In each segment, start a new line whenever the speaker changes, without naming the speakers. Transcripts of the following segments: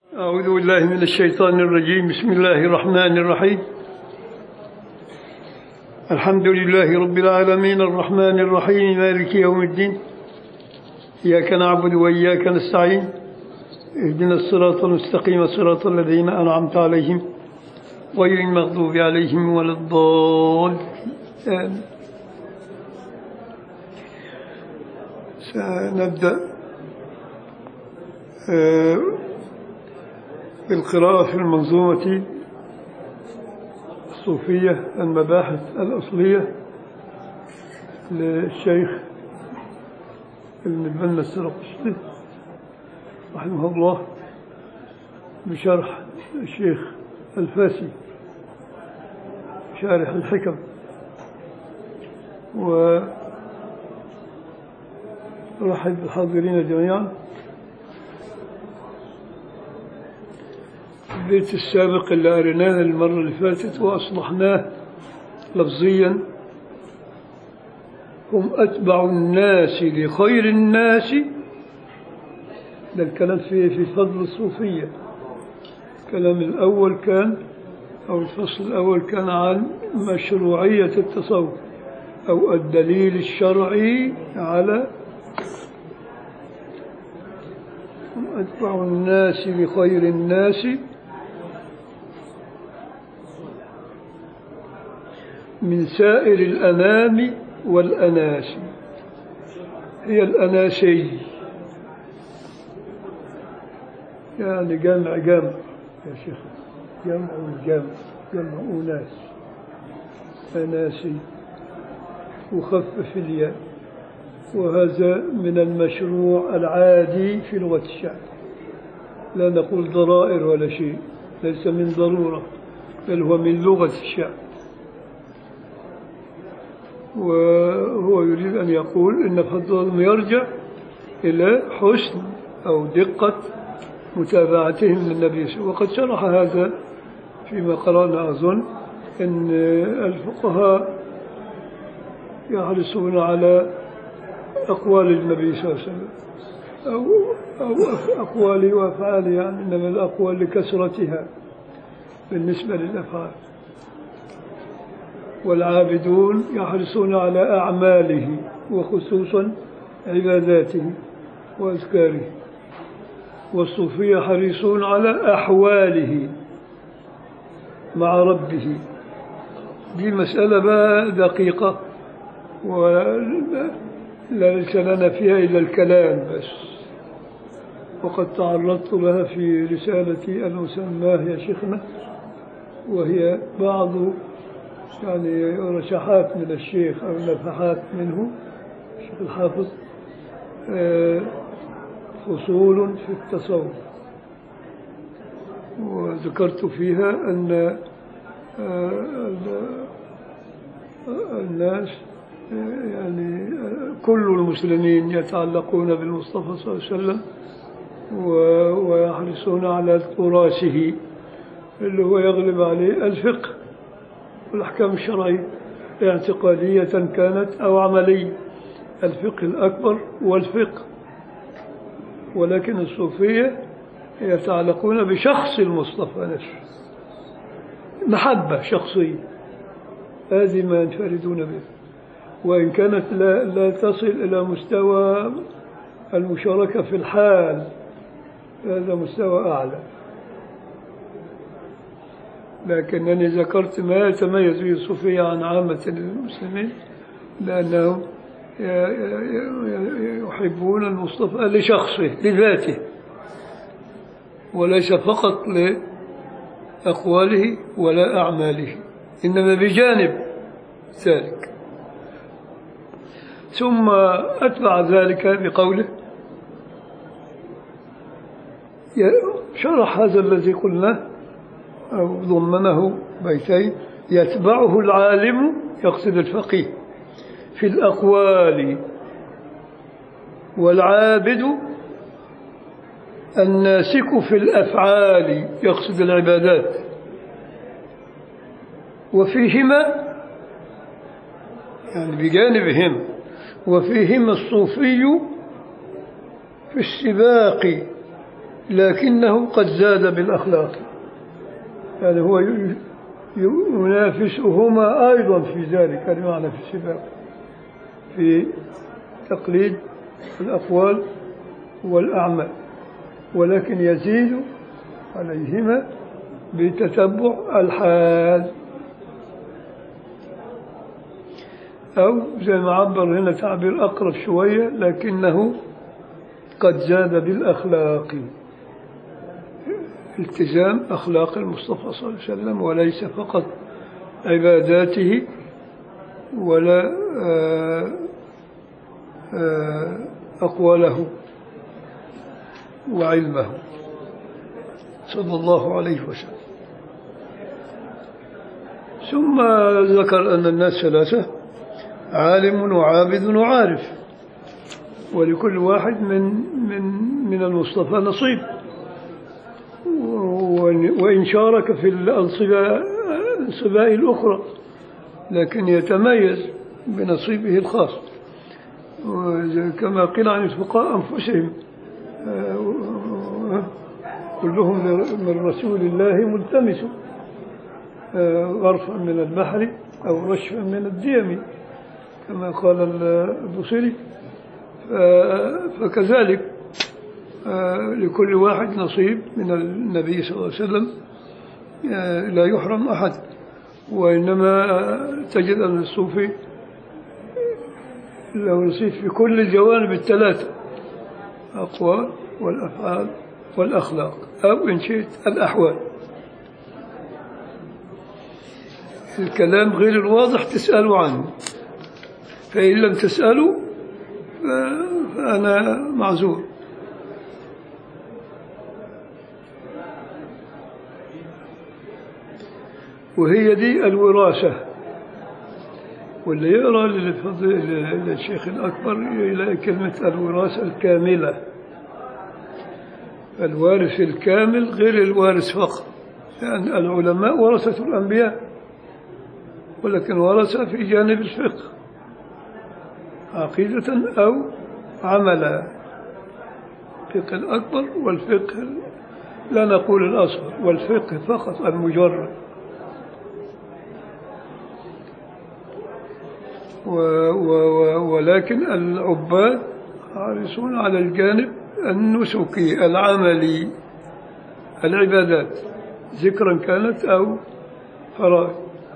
أعوذ بالله من الشيطان الرجيم بسم الله الرحمن الرحيم الحمد لله رب العالمين الرحمن الرحيم مالك يوم الدين إياك نعبد وإياك نستعين اهدنا الصراط المستقيم صراط الذين أنعمت عليهم غير المغضوب عليهم ولا الضالين آمين. سنبدأ آه، بالقراءة في المنظومة الصوفية المباحث الأصلية للشيخ ابن بنا السرقسطي رحمه الله بشرح الشيخ الفاسي شارح الحكم ورحب بالحاضرين جميعا البيت السابق اللي قريناه المرة اللي فاتت وأصلحناه لفظيا هم أتبع الناس لخير الناس ده الكلام في في فضل الصوفية الكلام الأول كان أو الفصل الأول كان عن مشروعية التصوف أو الدليل الشرعي على هم أتبع الناس لخير الناس من سائر الأنام والأناس هي الأناسي يعني جمع جمع يا شيخ جمع الجمع جمع أناس أناسي وخفف الياء وهذا من المشروع العادي في لغة الشعب لا نقول ضرائر ولا شيء ليس من ضرورة بل هو من لغة الشعب وهو يريد أن يقول إن فضلهم يرجع إلى حسن أو دقة متابعتهم للنبي صلى الله عليه وسلم وقد شرح هذا فيما قرأنا أظن أن الفقهاء يحرصون على أقوال النبي صلى الله عليه وسلم أو, أو أقواله وأفعاله يعني إنما الأقوال لكثرتها بالنسبة للأفعال والعابدون يحرصون على أعماله وخصوصا عباداته وأذكاره والصوفية حريصون على أحواله مع ربه دي مسألة بقى دقيقة وليس لنا فيها إلا الكلام بس وقد تعرضت لها في رسالتي أنا أسماه يا شيخنا وهي بعض يعني رشحات من الشيخ أو نفحات منه الشيخ الحافظ فصول في التصوف وذكرت فيها أن الناس يعني كل المسلمين يتعلقون بالمصطفى صلى الله عليه وسلم ويحرصون على تراثه اللي هو يغلب عليه الفقه والأحكام الشرعية اعتقادية كانت أو عملية الفقه الأكبر والفقه ولكن الصوفية يتعلقون بشخص المصطفى نفسه محبة شخصية هذه ما ينفردون به وإن كانت لا, لا تصل إلى مستوى المشاركة في الحال هذا مستوى أعلى لكنني ذكرت ما يتميز به الصوفية عن عامة المسلمين لأنهم يحبون المصطفى لشخصه لذاته وليس فقط لأقواله ولا أعماله إنما بجانب ذلك ثم أتبع ذلك بقوله شرح هذا الذي قلناه أو ضمنه بيتين يتبعه العالم يقصد الفقيه في الأقوال والعابد الناسك في الأفعال يقصد العبادات وفيهما يعني بجانبهم وفيهما الصوفي في السباق لكنه قد زاد بالأخلاق يعني هو ي- ي- ينافسهما أيضا في ذلك المعنى في السباق في تقليد الأقوال والأعمال ولكن يزيد عليهما بتتبع الحال أو زي ما عبر هنا تعبير أقرب شوية لكنه قد زاد بالأخلاق التزام أخلاق المصطفى صلى الله عليه وسلم وليس فقط عباداته ولا آه، آه، أقواله وعلمه صلى الله عليه وسلم ثم ذكر أن الناس ثلاثة عالم وعابد وعارف ولكل واحد من من من المصطفى نصيب و- وإن شارك في الأنصبة الأنصباء الأخرى لكن يتميز بنصيبه الخاص وزي- كما قيل عن الفقهاء أنفسهم آه، كلهم من رسول الله ملتمس آه، غرفا من البحر أو رشفا من الديم كما قال البصيري ف- فكذلك آه، لكل واحد نصيب من النبي صلى الله عليه وسلم آه، لا يحرم أحد وإنما آه، تجد أن الصوفي له نصيب في كل الجوانب الثلاثة الأقوال والأفعال والأخلاق أو إن شئت الأحوال الكلام غير الواضح تسألوا عنه فإن لم تسألوا ف- فأنا معذور وهي دي الوراثة واللي يقرأ للفضل- للشيخ الأكبر يلاقي كلمة الوراثة الكاملة الوارث الكامل غير الوارث فقط لأن العلماء ورثة الأنبياء ولكن ورثة في جانب الفقه عقيدة أو عملا الفقه الأكبر والفقه لا نقول الأصغر والفقه فقط المجرد و و و ولكن العباد حارسون على الجانب النسكي العملي العبادات ذكرا كانت أو فرائض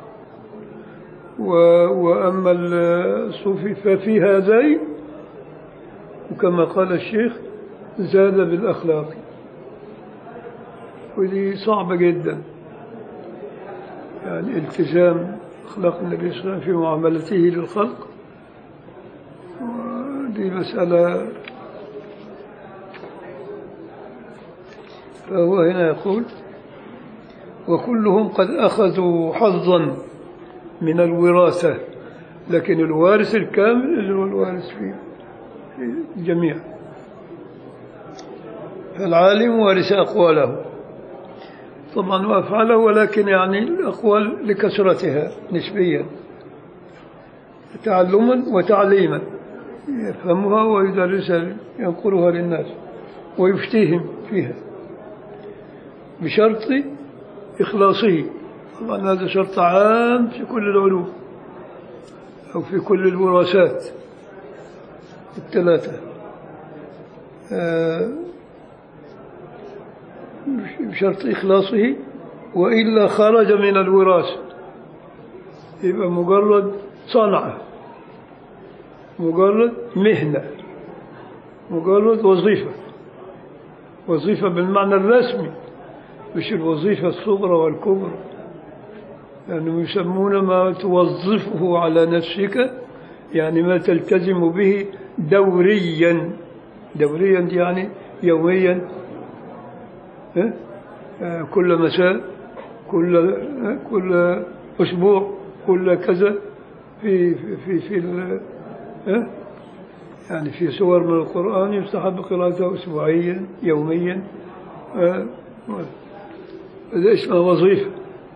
و- وأما الصوفي ففي هذين وكما قال الشيخ زاد بالأخلاق ودي صعبة جدا يعني التزام أخلاق النبي صلى الله عليه وسلم في معاملته للخلق ودي مسألة فهو هنا يقول وكلهم قد أخذوا حظا من الوراثة لكن الوارث الكامل اللي هو الوارث في في الجميع فالعالم وارث أقواله طبعا وأفعاله ولكن يعني الأقوال لكثرتها نسبيا تعلما وتعليما يفهمها ويدرسها ينقلها للناس ويفتيهم فيها بشرط إخلاصه طبعا هذا شرط عام في كل العلوم أو في كل الوراثات الثلاثة آه، بشرط إخلاصه وإلا خرج من الوراثة يبقى مجرد صنعة مجرد مهنة مجرد وظيفة وظيفة بالمعنى الرسمي مش الوظيفة الصغرى والكبرى لأنهم يسمون ما توظفه على نفسك يعني ما تلتزم به دوريا دوريا دي يعني يوميا ها؟ آه، كل مساء كل آه، كل أسبوع كل كذا في في في, في ال- ها؟ يعني في سور من القرآن يستحب قراءته أسبوعيا يوميا آه، هذا اسمه وظيفة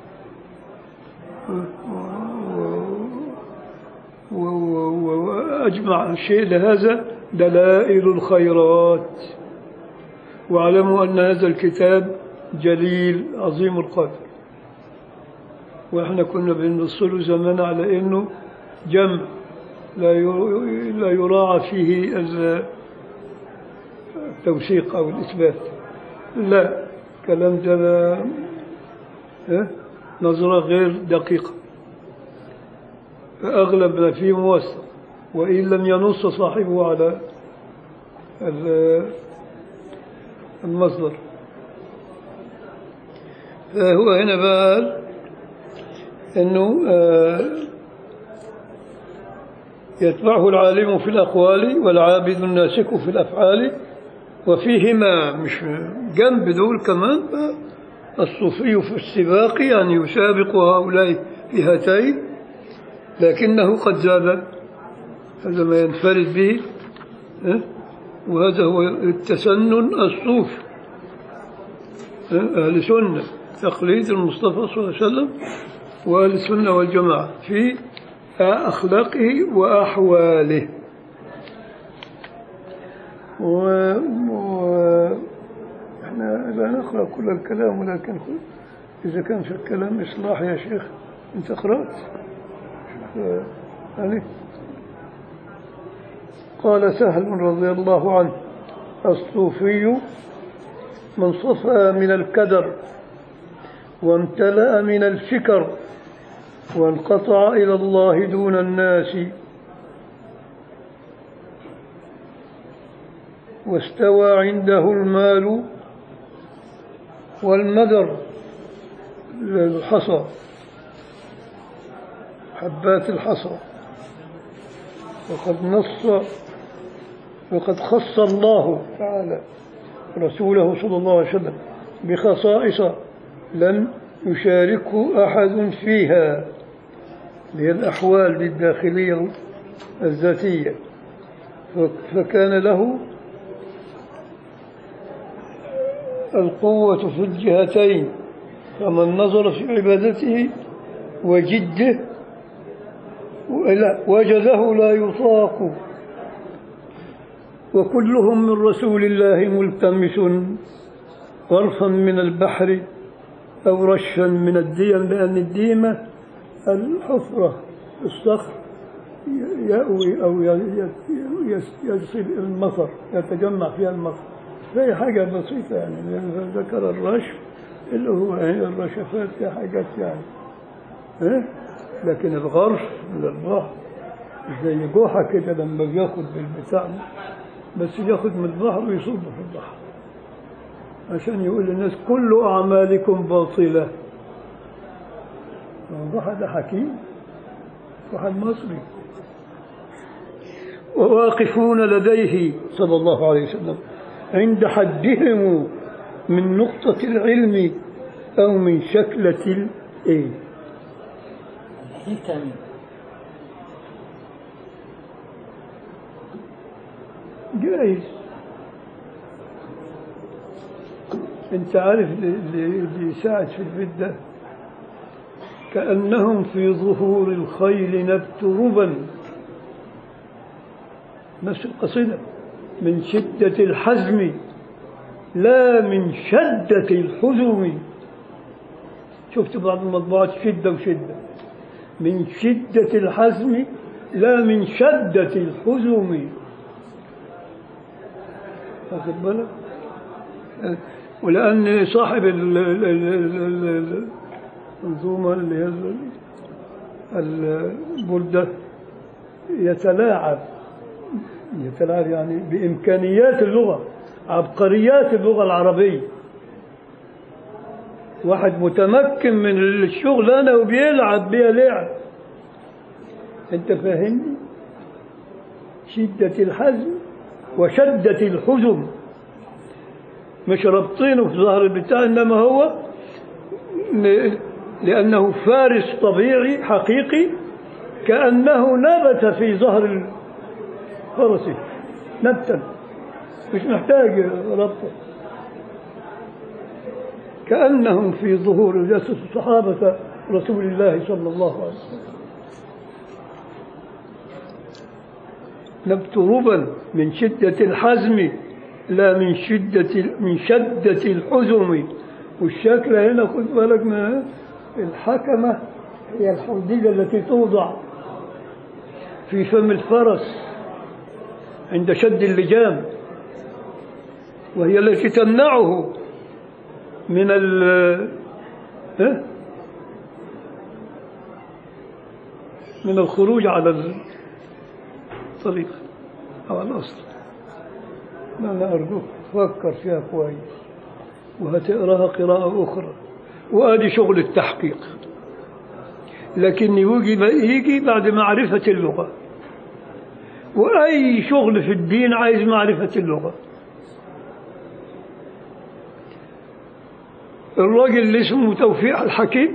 و- و- و- وأجمع شيء لهذا دلائل الخيرات واعلموا أن هذا الكتاب جليل عظيم القدر واحنا كنا بنبصله زمان على انه جمع لا ير- لا يراعى فيه ال- التوثيق او الاثبات لا كلام ده لا- إيه؟ نظرة غير دقيقة فأغلب ما فيه موثق وإن لم ينص صاحبه على ال- المصدر فهو هنا بقى قال انه آه، يتبعه العالم في الاقوال والعابد الناسك في الافعال وفيهما مش جنب دول كمان آه، الصوفي في السباق يعني يسابق هؤلاء في هاتين لكنه قد زاد هذا ما ينفرد به آه، وهذا هو التسنن الصوفي أهل سنة تقليد المصطفى صلى الله عليه وسلم وأهل السنة والجماعة في أخلاقه وأحواله و... و... احنا لا نقرأ كل الكلام ولكن إذا كان في الكلام إصلاح يا شيخ أنت قرأت شوف، يعني قال سهل رضي الله عنه الصوفي من صفى من الكدر وامتلأ من الفكر وانقطع إلى الله دون الناس واستوى عنده المال والمدر الحصى حبات الحصى وقد نص وقد خص الله تعالى رسوله صلى الله عليه وسلم بخصائص لم يشاركه أحد فيها هي الأحوال الداخلية الذاتية فكان له القوة في الجهتين فمن نظر في عبادته وجده ولا- وجده لا يطاق وكلهم من رسول الله ملتمس غرفا من البحر أو رشا من الديم لأن الديمة الحفرة الصخر يأوي أو ي- ي- يس- يصل المطر يتجمع فيها المطر فهي حاجة بسيطة يعني لأن ذكر الرش اللي هو هي الرشفات هي حاجات يعني إيه؟ لكن الغرف من البحر زي جوحة كده لما بياخد بالبتاع بس ياخد من البحر ويصب في البحر عشان يقول للناس كل أعمالكم باطلة واحد حكيم واحد مصري وواقفون لديه صلى الله عليه وسلم عند حدهم من نقطة العلم أو من شكلة الإيه
حكم
جايز انت عارف اللي اللي يساعد في البيت ده كأنهم في ظهور الخيل نبت ربا نفس القصيدة من شدة الحزم لا من شدة الحزم شفت بعض المطبوعات شدة وشدة من شدة الحزم لا من شدة الحزم واخد بالك ولأن صاحب ال- ال- ال- ال- ال- المنظومة اللي هي ال- البردة يتلاعب يتلاعب يعني بإمكانيات اللغة عبقريات اللغة العربية واحد متمكن من الشغلانة وبيلعب بيها لعب انت فاهمني شدة الحزم وشدة الحزن مش رابطينه في ظهر البتاع انما هو ل- لانه فارس طبيعي حقيقي كانه نبت في ظهر الفرس نبتا مش محتاج ربطه كانهم في ظهور جسد صحابه رسول الله صلى الله عليه وسلم نبت ربا من شدة الحزم لا من شدة من شدة الحزم والشكل هنا خد بالك من الحكمة هي الحديدة التي توضع في فم الفرس عند شد اللجام وهي التي تمنعه من ال ها؟ من الخروج على الطريق أو الأصل ما أنا أرجوك فكر فيها كويس وهتقراها قراءة أخرى وآدي شغل التحقيق لكن يجي يجي بعد معرفة اللغة وأي شغل في الدين عايز معرفة اللغة الراجل اللي اسمه توفيق الحكيم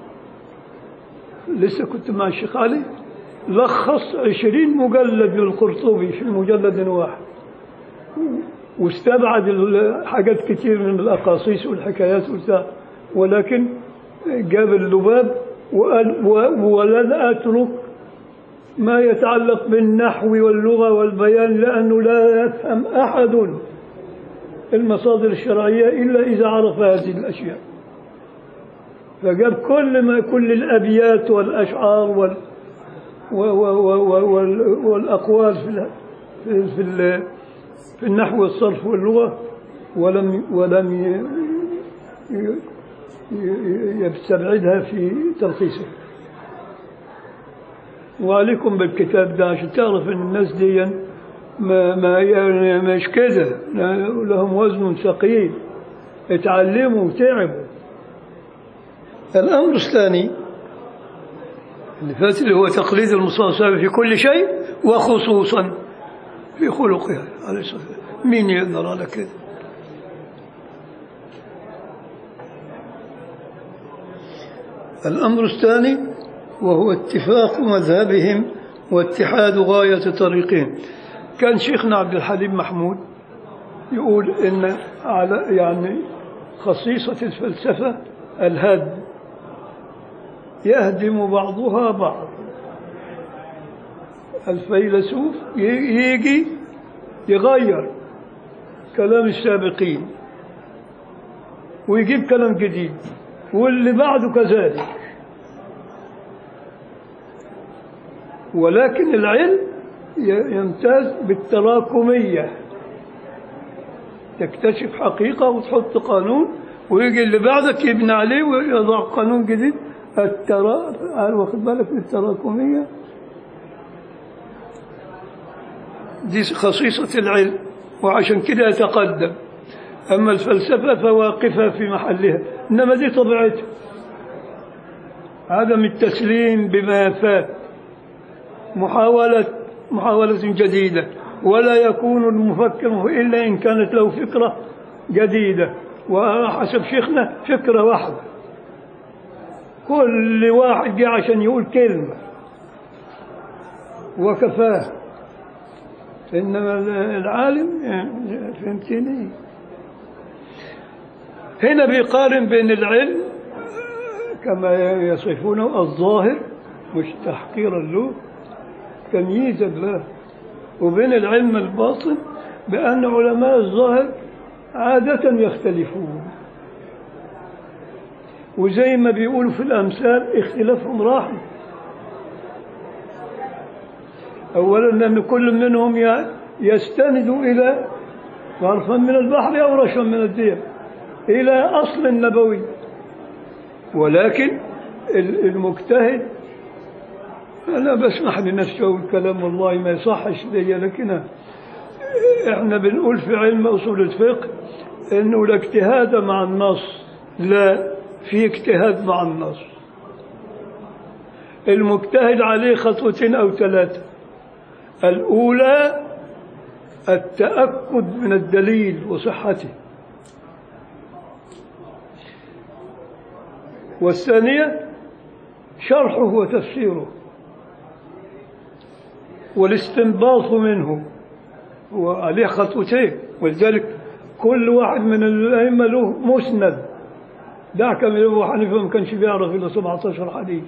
لسه كنت مع الشيخ علي لخص عشرين مجلد للقرطبي في مجلد واحد واستبعد ال- حاجات كتير من الأقاصيص والحكايات وبتاع ولكن جاب اللباب وقال و- ولن أترك ما يتعلق بالنحو واللغة والبيان لأنه لا يفهم أحد المصادر الشرعية إلا إذا عرف هذه الأشياء فجاب كل ما كل الأبيات والأشعار وال و و و و وال والأقوال في ال- في في, ال- في النحو والصرف واللغة ولم ولم ي- ي- ي- يستبعدها في تلخيصه وعليكم بالكتاب ده عشان تعرف ان الناس دي ما ما يعني مش كده لهم وزن ثقيل اتعلموا وتعبوا الامر الثاني اللي فات اللي هو تقليد المصطفى صلى الله عليه وسلم في كل شيء وخصوصا في خلقها عليه الصلاه والسلام مين يقدر على كده الأمر الثاني وهو اتفاق مذهبهم واتحاد غاية طريقهم كان شيخنا عبد الحليم محمود يقول إن على يعني خصيصة الفلسفة الهدم يهدم بعضها بعض الفيلسوف ي- يجي يغير كلام السابقين ويجيب كلام جديد واللي بعده كذلك ولكن العلم ي- يمتاز بالتراكمية تكتشف حقيقة وتحط قانون ويجي اللي بعدك يبني عليه ويضع قانون جديد الترا واخد بالك من التراكمية دي خصيصة العلم وعشان كده يتقدم أما الفلسفة فواقفة في محلها إنما دي طبيعتها عدم التسليم بما فات محاولة محاولة جديدة ولا يكون المفكر إلا إن كانت له فكرة جديدة وحسب شيخنا فكرة واحدة كل واحد جه عشان يقول كلمة وكفاه إنما العالم يعني فهمتني هنا بيقارن بين العلم كما يصفونه الظاهر مش تحقيرا له تمييزا له وبين العلم الباطن بأن علماء الظاهر عادة يختلفون وزي ما بيقولوا في الأمثال اختلافهم رحمة أولا لأن كل منهم ي- يستند إلى ظرفا من البحر أو رشا من الدير إلى أصل نبوي ولكن ال- المجتهد أنا بسمح لنفسي أقول كلام والله ما يصحش ليا لكن إحنا بنقول في علم أصول الفقه إنه لا اجتهاد مع النص لا في اجتهاد مع النص المجتهد عليه خطوتين أو ثلاثة الأولى التأكد من الدليل وصحته والثانية شرحه وتفسيره والاستنباط منه هو عليه خطوتين ولذلك كل واحد من الأئمة له مسند دعك من أبو حنيفة ما كانش بيعرف إلا 17 حديث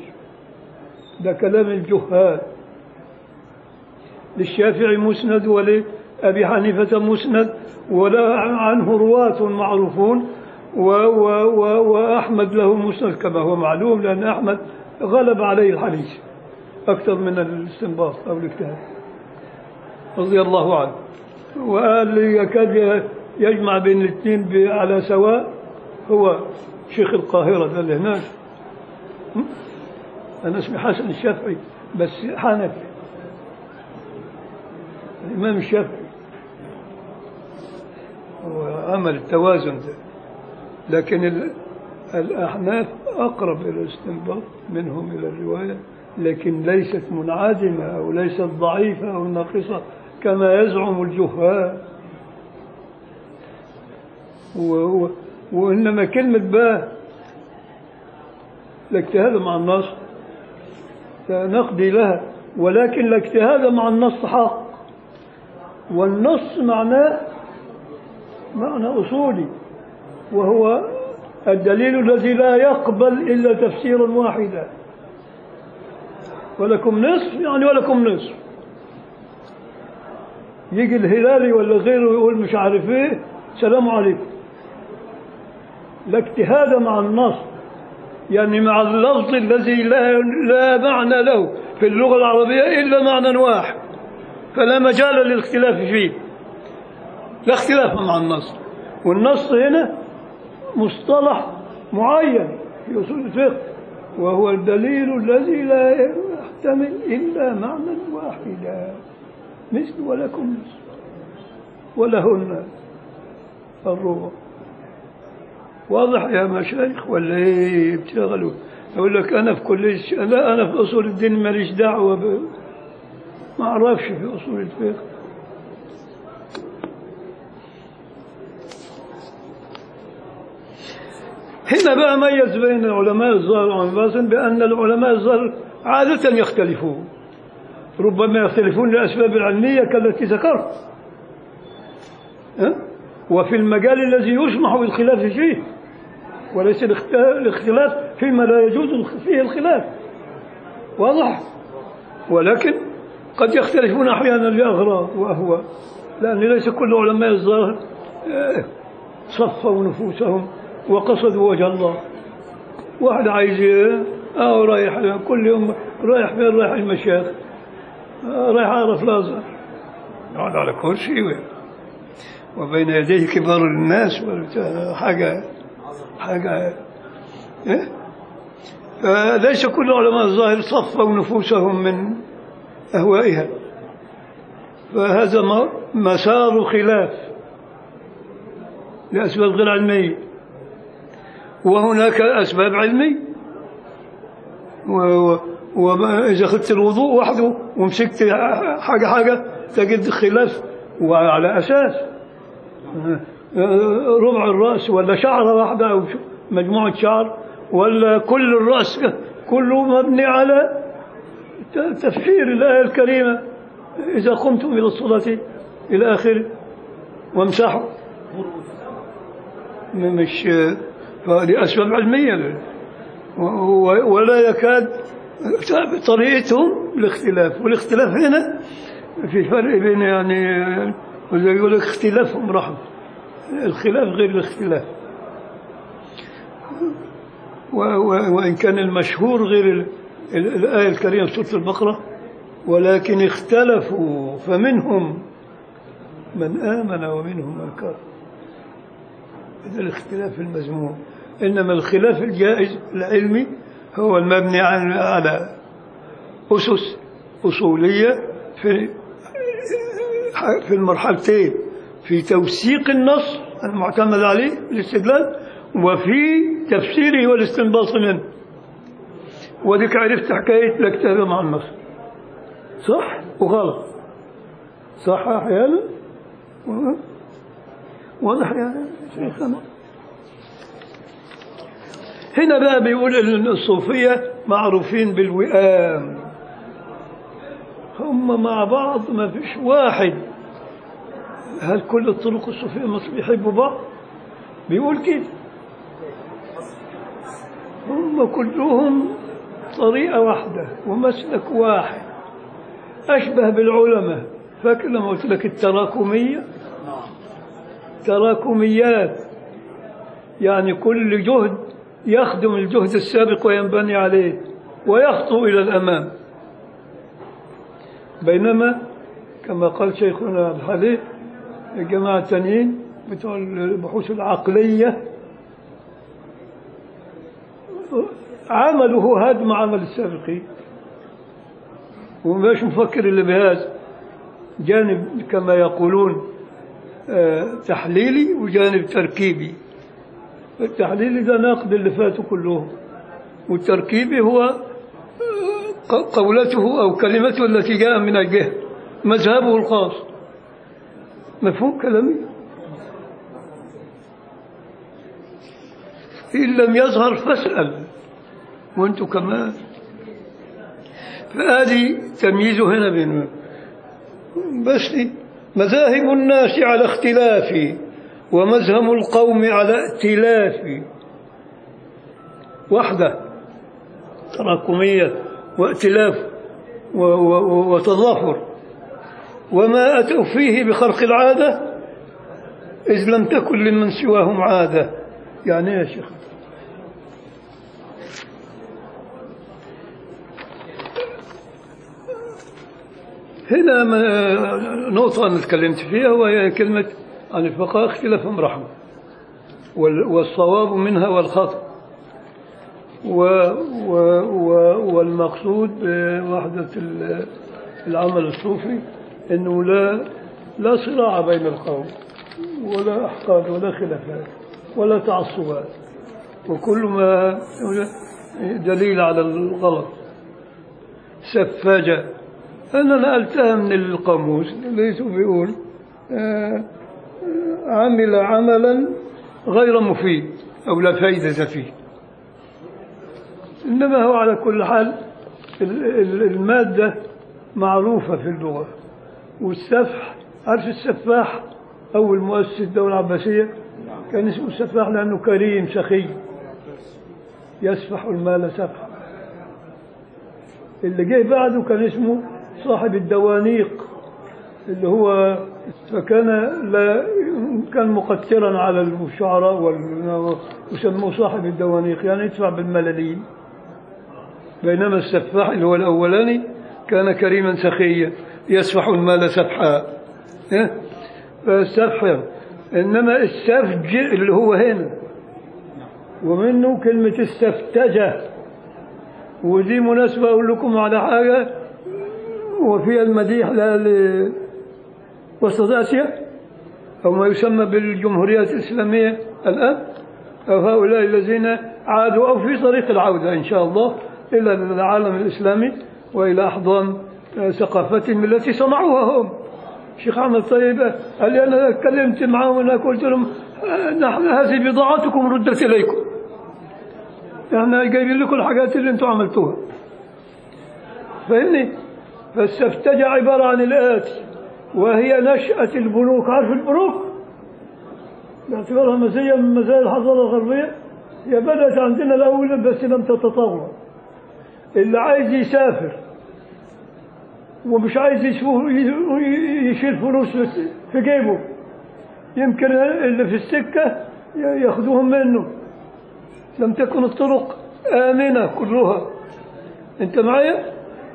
ده كلام الجهال للشافعي مسند أبي حنيفة مسند ولا عنه رواة معروفون و و و وأحمد له مسند كما هو معلوم لأن أحمد غلب عليه الحديث أكثر من الاستنباط أو الاجتهاد رضي الله عنه وقال يكاد يجمع بين الاثنين ب- على سواء هو شيخ القاهرة ده اللي هناك م? أنا اسمي حسن الشافعي بس حنفي الإمام الشافعي وعمل التوازن ده لكن ال- الأحناف أقرب إلى الاستنباط منهم إلى الرواية لكن ليست منعدمة أو ليست ضعيفة أو ناقصة كما يزعم الجهال و و وإنما كلمة باه الاجتهاد مع النص نقضي لها ولكن الاجتهاد مع النص حق والنص معناه معنى أصولي وهو الدليل الذي لا يقبل إلا تفسيرا واحدا ولكم نصف يعني ولكم نصف يجي الهلالي ولا غيره يقول مش عارف ايه سلام عليكم لا اجتهاد مع النص يعني مع اللفظ الذي لا, لا معنى له في اللغة العربية إلا معنى واحد فلا مجال للاختلاف فيه لا اختلاف مع النص والنص هنا مصطلح معين في أصول الفقه وهو الدليل الذي لا يحتمل إلا معنى واحدا مثل ولكم مثل ولهن الربع واضح يا مشايخ ولا ايه بتشتغلوا يقول لك انا في كل شيء لا انا في اصول الدين ماليش دعوه ب... ما اعرفش في اصول الفقه هنا بقى ميز بين العلماء الظاهر والباطن بان العلماء الظاهر عاده يختلفون ربما يختلفون لاسباب علميه كالتي ذكرت ها؟ وفي المجال الذي يسمح بالخلاف فيه وليس الاخت- الاختلاف فيما لا يجوز فيه الخلاف واضح ولكن قد يختلفون احيانا لاغراض واهواء لان ليس كل علماء الظاهر آه، صفوا نفوسهم وقصدوا وجه الله واحد عايز ي- اه رايح كل يوم رايح فين رايح المشايخ آه، رايح اعرف الازهر يقعد على كرسي و- وبين يديه كبار الناس وبتاع، حاجه حاجه إيه؟ فليس كل علماء الظاهر صفوا نفوسهم من اهوائها فهذا م- مسار خلاف لاسباب غير علميه وهناك اسباب علميه و- و- وإذا أخذت الوضوء وحده ومسكت حاجة حاجة تجد خلاف وعلى أساس ربع الرأس ولا شعرة واحدة أو مجموعة شعر ولا كل الرأس كله مبني على تفسير الآية الكريمة إذا قمتم إلى الصلاة إلى آخره وامسحوا مش فهذه أسباب علمية و- ولا يكاد طريقتهم الاختلاف والاختلاف هنا في فرق بين يعني زي يقول لك اختلافهم رحمة الخلاف غير الاختلاف و- و- وإن كان المشهور غير ال- ال- الآية الكريمة في سورة البقرة ولكن اختلفوا فمنهم من آمن ومنهم من كفر هذا الاختلاف المذموم إنما الخلاف الجائز العلمي هو المبني عن- على أسس أصولية في في المرحلتين في توثيق النص المعتمد عليه الاستدلال وفي تفسيره والاستنباط منه وديك عرفت حكاية الاجتهاد مع النص صح وغلط صح أحيانا و- واضح يا شيخنا هنا بقى بيقول ان الصوفية معروفين بالوئام هم مع بعض ما فيش واحد هل كل الطرق الصوفية مصر بيحبوا بعض بيقول كده هم كلهم طريقة واحدة ومسلك واحد أشبه بالعلماء فاكر لما قلت لك التراكمية تراكميات يعني كل جهد يخدم الجهد السابق وينبني عليه ويخطو إلى الأمام بينما كما قال شيخنا الحليف الجماعة التانيين بتوع البحوث العقلية عمله هدم عمل السابقين ومش مفكر إلا بهذا جانب كما يقولون آه، تحليلي وجانب تركيبي التحليلي ده ناقد اللي فاتوا كلهم والتركيبي هو آه، ق- قولته أو كلمته التي جاء من أجلها مذهبه الخاص مفهوم كلامي إن لم يظهر فاسأل وانتم كمان فهذه تمييزه هنا بينهم بس مذاهب الناس على اختلاف ومذهب القوم على ائتلاف وحدة تراكمية وائتلاف و- و- وتظافر وما أتوا فيه بخرق العادة إذ لم تكن لمن سواهم عادة يعني إيه يا شيخ هنا ما- نقطة أنا تكلمت فيها وهي كلمة عن الفقهاء اختلافهم رحمة وال- والصواب منها والخطأ و و و والمقصود بوحدة ال- العمل الصوفي أنه لا لا صراع بين القوم ولا أحقاد ولا خلافات ولا تعصبات وكل ما دليل على الغلط سفاجة أنا نقلتها من القاموس لقيته بيقول آه، آه، عمل عملا غير مفيد أو لا فائدة فيه إنما هو على كل حال ال- ال- المادة معروفة في اللغة والسفح عارف السفاح أول مؤسس الدولة العباسية كان اسمه السفاح لأنه كريم سخي يسفح المال سفحا اللي جه بعده كان اسمه صاحب الدوانيق اللي هو فكان لا كان مقترا على الشعراء وال- وسموه صاحب الدوانيق يعني يدفع بالملاليم بينما السفاح اللي هو الأولاني كان كريما سخيا يسفح المال سفحا إيه؟ فالسفح إنما السفج اللي هو هنا ومنه كلمة السفتجة ودي مناسبة أقول لكم على حاجة وفيها المديح لا ل وسط آسيا أو ما يسمى بالجمهوريات الإسلامية الآن أو هؤلاء الذين عادوا أو في طريق العودة إن شاء الله إلى العالم الإسلامي وإلى أحضان آه، ثقافتهم التي صنعوها هم شيخ أحمد طيب قال لي أنا اتكلمت معهم أنا قلت لهم آه، نحن هذه بضاعتكم ردت إليكم احنا جايبين لكم الحاجات اللي انتم عملتوها فاهمني فاستفتجع عبارة عن الآتي وهي نشأة البنوك عارف البنوك باعتبارها مزية من مزايا الحضارة الغربية هي بدأت عندنا الأول بس لم تتطور اللي عايز يسافر ومش عايز يشوف يشيل فلوس في جيبه يمكن اللي في السكة ياخذوهم منه لم تكن الطرق آمنة كلها أنت معايا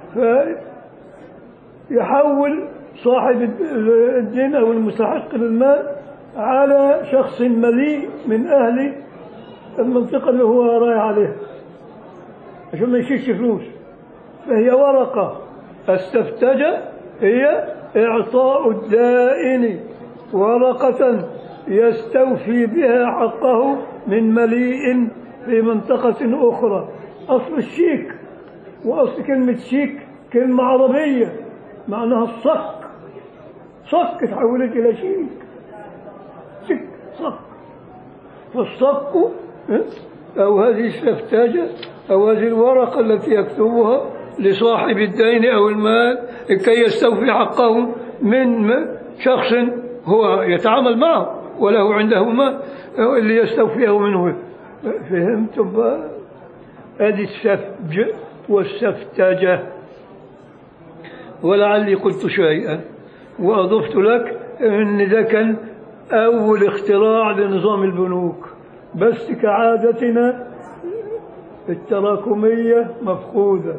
فيحول صاحب الدين أو المستحق للمال على شخص مليء من أهل المنطقة اللي هو رايح عليها عشان ما يشيلش فلوس فهي ورقة استفتجة هي إعطاء الدائن ورقة يستوفي بها حقه من مليء في منطقة أخرى أصل الشيك وأصل كلمة شيك كلمة عربية معناها الصك صك تحولت إلى شيك شيك صك فالصك أو هذه السفتاجة أو هذه الورقة التي يكتبها لصاحب الدين أو المال كي يستوفي حقه من شخص هو يتعامل معه وله عنده ما اللي يستوفيه منه فهمتم بقى هذه السفج والسفتجة ولعلي قلت شيئا وأضفت لك أن ده كان أول اختراع لنظام البنوك بس كعادتنا التراكمية مفقودة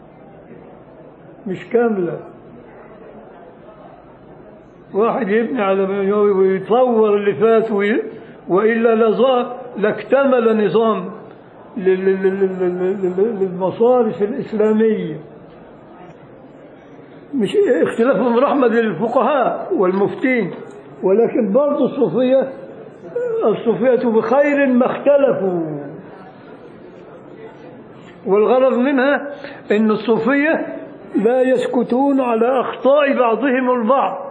مش كاملة واحد يبني على ويطور اللي فات وي- وإلا لظا لاكتمل نظام لل- لل- لل- لل- لل- للمصارف الإسلامية مش اختلافهم رحمة للفقهاء والمفتين ولكن برضو الصوفية الصوفية بخير ما اختلفوا والغرض منها ان الصوفية لا يسكتون على اخطاء بعضهم البعض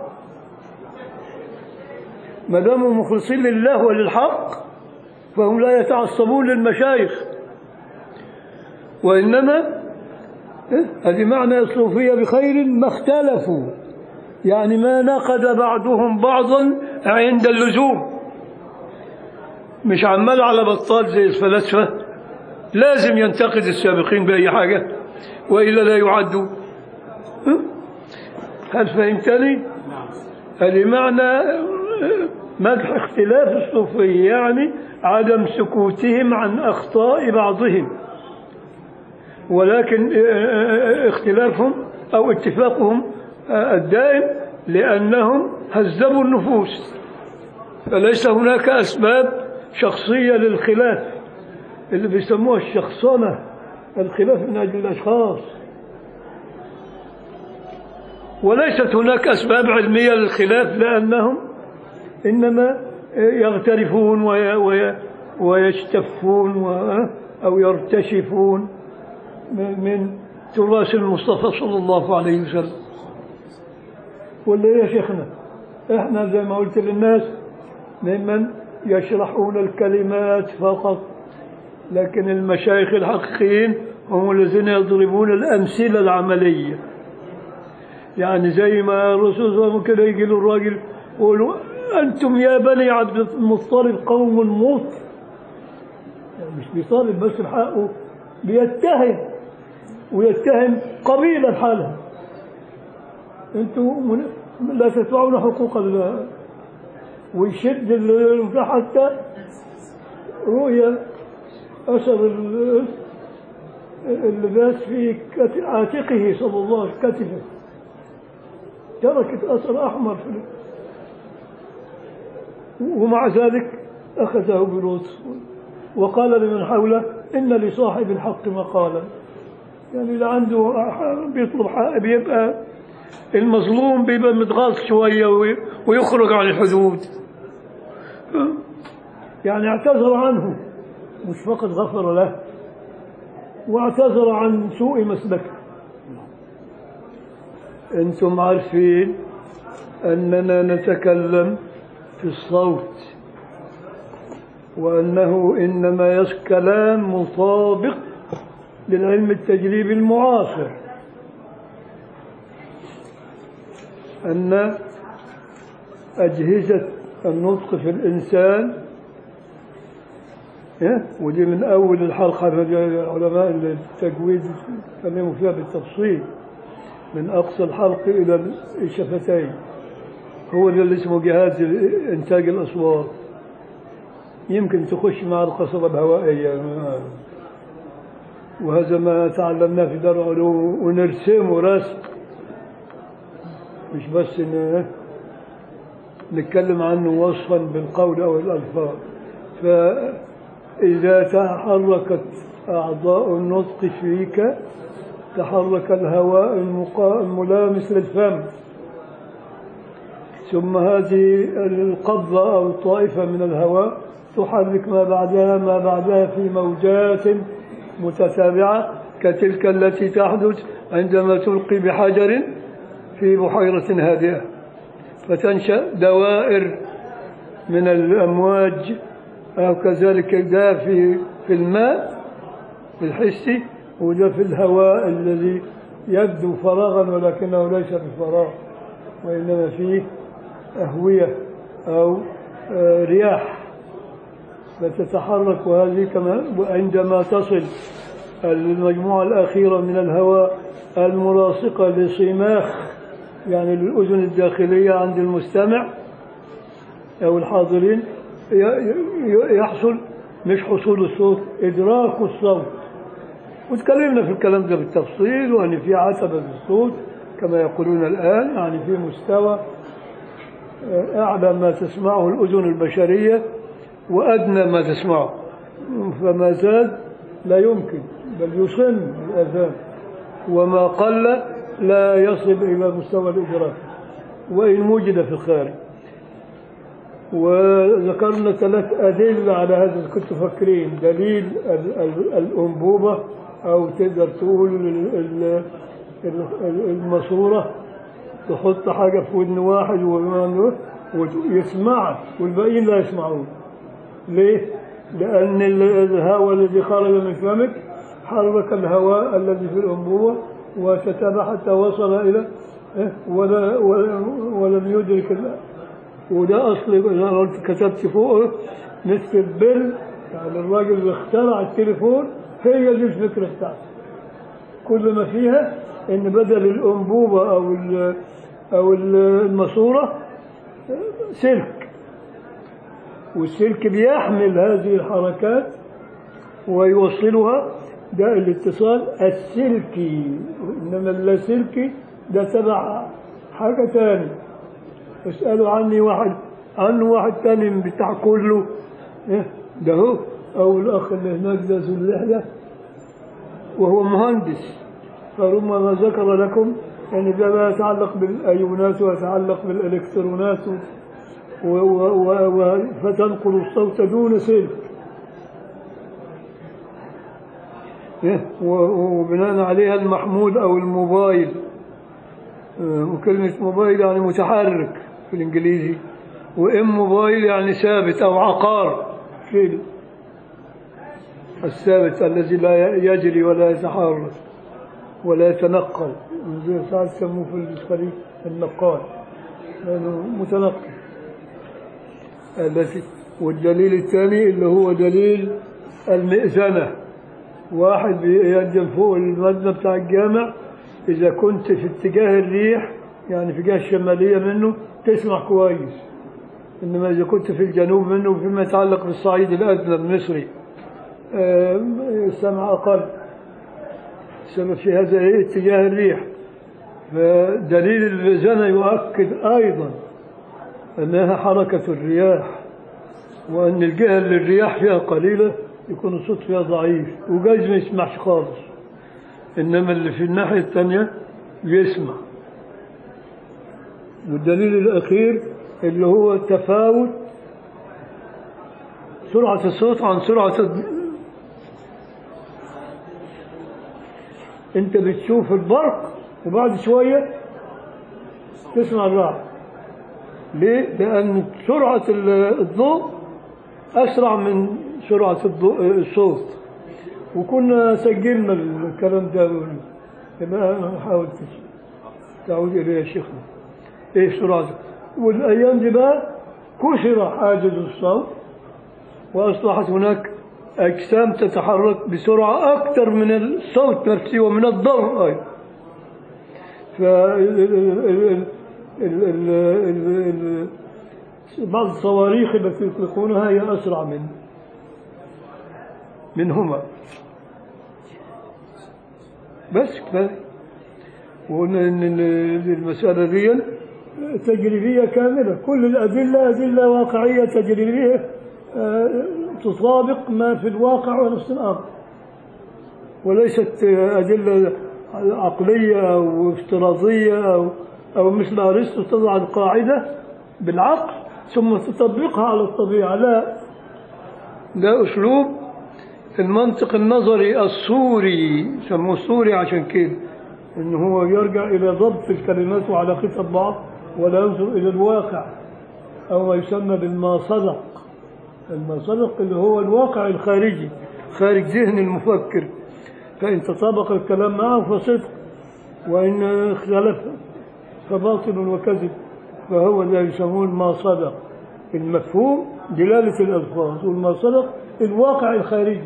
ما داموا مخلصين لله وللحق فهم لا يتعصبون للمشايخ وانما إيه؟ هذه معنى الصوفية بخير ما اختلفوا يعني ما نقد بعضهم بعضا عند اللزوم مش عمال على بطال زي الفلاسفة لازم ينتقد السابقين بأي حاجة وإلا لا يعدوا ها؟ هل فهمتني؟ هذه معنى مدح اختلاف الصوفية يعني عدم سكوتهم عن أخطاء بعضهم ولكن اختلافهم أو اتفاقهم الدائم لأنهم هذبوا النفوس فليس هناك أسباب شخصية للخلاف اللي بيسموها الشخصنة الخلاف من أجل الأشخاص وليست هناك أسباب علمية للخلاف لأنهم إنما يغترفون وي وي ويشتفون و أو يرتشفون من تراث المصطفى صلى الله عليه وسلم ولا يا شيخنا احنا زي ما قلت للناس ممن يشرحون الكلمات فقط لكن المشايخ الحقيقيين هم الذين يضربون الأمثلة العملية يعني زي ما الرسول صلى الله عليه وسلم كده يجي له الراجل يقولوا أنتم يا بني عبد المطلب قوم موت يعني مش بيطالب بس بحقه بيتهم ويتهم قبيلة حالها انتم لا تدفعون حقوق الله ويشد ال- حتى رؤيا أثر ال- اللباس في كت- عاتقه صلى الله عليه وسلم كتفه تركت أثر أحمر في ال- ومع ذلك أخذه بلطف وقال لمن حوله إن لصاحب الحق مقالا يعني اللي عنده بيطلب حق بيبقى المظلوم بيبقى متغاظ شوية وي- ويخرج عن الحدود يعني اعتذر عنه مش فقط غفر له واعتذر عن سوء مسلكه انتم عارفين اننا نتكلم في الصوت وانه انما يس كلام مطابق للعلم التجريبي المعاصر ان اجهزه النطق في الانسان إيه؟ ودي من أول الحلقة علماء التجويد تكلموا فيها بالتفصيل من أقصى الحلق إلى الشفتين هو ده اللي اسمه جهاز إنتاج الأصوات يمكن تخش مع القصبة الهوائية وهذا ما تعلمناه في دار العلوم ونرسمه رسم مش بس إن نتكلم عنه وصفا بالقول أو الألفاظ فإذا تحركت أعضاء النطق فيك تحرك الهواء المقا- الملامس للفم ثم هذه القبضة أو طائفة من الهواء تحرك ما بعدها ما بعدها في موجات متتابعة كتلك التي تحدث عندما تلقي بحجر في بحيرة هادئة فتنشأ دوائر من الأمواج أو كذلك ده في في الماء الحسي وده في الهواء الذي يبدو فراغا ولكنه ليس بفراغ وإنما فيه أهوية أو آه، رياح فتتحرك وهذه كما عندما تصل المجموعة الأخيرة من الهواء الملاصقة لصماخ يعني للأذن الداخلية عند المستمع أو الحاضرين ي- ي- يحصل مش حصول الصوت إدراك الصوت وتكلمنا في الكلام ده بالتفصيل وأن في عتبة في الصوت كما يقولون الآن يعني في مستوى آه، أعلى ما تسمعه الأذن البشرية وأدنى ما تسمعه فما زاد لا يمكن بل يصم الأذان وما قل لا يصل إلى مستوى الإدراك وإن وجد في الخارج وذكرنا ثلاث أدلة على هذا كنت فاكرين دليل ال- ال- الأنبوبة أو تقدر تقول ال- ال- ال- الماسورة تحط حاجة في ودن واحد وما- ويسمعك والباقيين لا يسمعون ليه؟ لأن ال- الهواء الذي خرج من فمك حرك الهواء الذي في الأنبوبة وتتابع حتى وصل إلى إيه؟ ولا ولا- ولم يدرك ال- وده أصل إذا قلت كتبت فوقه مستر بيل يعني الراجل اللي اخترع التليفون هي دي الفكرة بتاعته كل ما فيها إن بدل الأنبوبة أو ال- أو ال- الماسورة سلك والسلك بيحمل هذه الحركات ويوصلها ده الاتصال السلكي إنما اللاسلكي ده تبع حاجة تاني اسألوا عني واحد عنه واحد تاني من بتاع كله إيه ده هو أو الأخ اللي هناك ده ذو اللحية وهو مهندس فربما ذكر لكم يعني ده ما يتعلق بالأيونات ويتعلق بالإلكترونات و و و و فتنقل الصوت دون سلك إيه؟ و- وبناء عليها المحمول أو الموبايل آه، وكلمة موبايل يعني متحرك في الإنجليزي وإم موبايل يعني ثابت أو عقار شيء الثابت الذي لا يجري ولا يتحرك ولا يتنقل زي ساعات يسموه في الخليج النقال لأنه متنقل التي والدليل الثاني اللي هو دليل المئذنة واحد بيقدم فوق المبنى بتاع الجامع إذا كنت في اتجاه الريح يعني في الجهة الشمالية منه تسمع كويس إنما إذا كنت في الجنوب منه فيما يتعلق بالصعيد الأدنى المصري آه، السمع أقل السبب في هذا إيه؟ اتجاه الريح فدليل المئذنة يؤكد أيضا أنها حركة الرياح وأن الجهة اللي الرياح فيها قليلة يكون الصوت فيها ضعيف وجايز ما يسمعش خالص إنما اللي في الناحية الثانية يسمع والدليل الأخير اللي هو تفاوت سرعة الصوت عن سرعة الض... أنت بتشوف البرق وبعد شوية تسمع الرعد ليه؟ لأن سرعة ال- الضوء أسرع من سرعة الضوء الصوت وكنا سجلنا الكلام ده يبقى نحاول تعود إليه يا شيخنا إيه سرعة والأيام دي بقى كسر حاجز الصوت وأصبحت هناك أجسام تتحرك بسرعة أكثر من الصوت نفسه ومن الضوء أيضا ف بعض الصواريخ التي يطلقونها هي أسرع من منهما بس كفاية وقلنا ان ال- المسألة دي تجريبية كاملة كل الأدلة أدلة واقعية تجريبية آه، تطابق ما في الواقع ونفس الأمر وليست أدلة عقلية أو افتراضية أو أو مثل أرسطو تضع القاعدة بالعقل ثم تطبقها على الطبيعة لا ده أسلوب المنطق النظري الصوري سموه الصوري عشان كده إن هو يرجع إلى ضبط الكلمات وعلاقتها ببعض ولا ينظر إلى الواقع أو ما يسمى بالماصدق الماصدق اللي هو الواقع الخارجي خارج ذهن المفكر فإن تطابق الكلام معه فصدق وإن اختلف فباطل وكذب فهو ده يسموه الماصدق المفهوم دلالة الألفاظ والماصدق الواقع الخارجي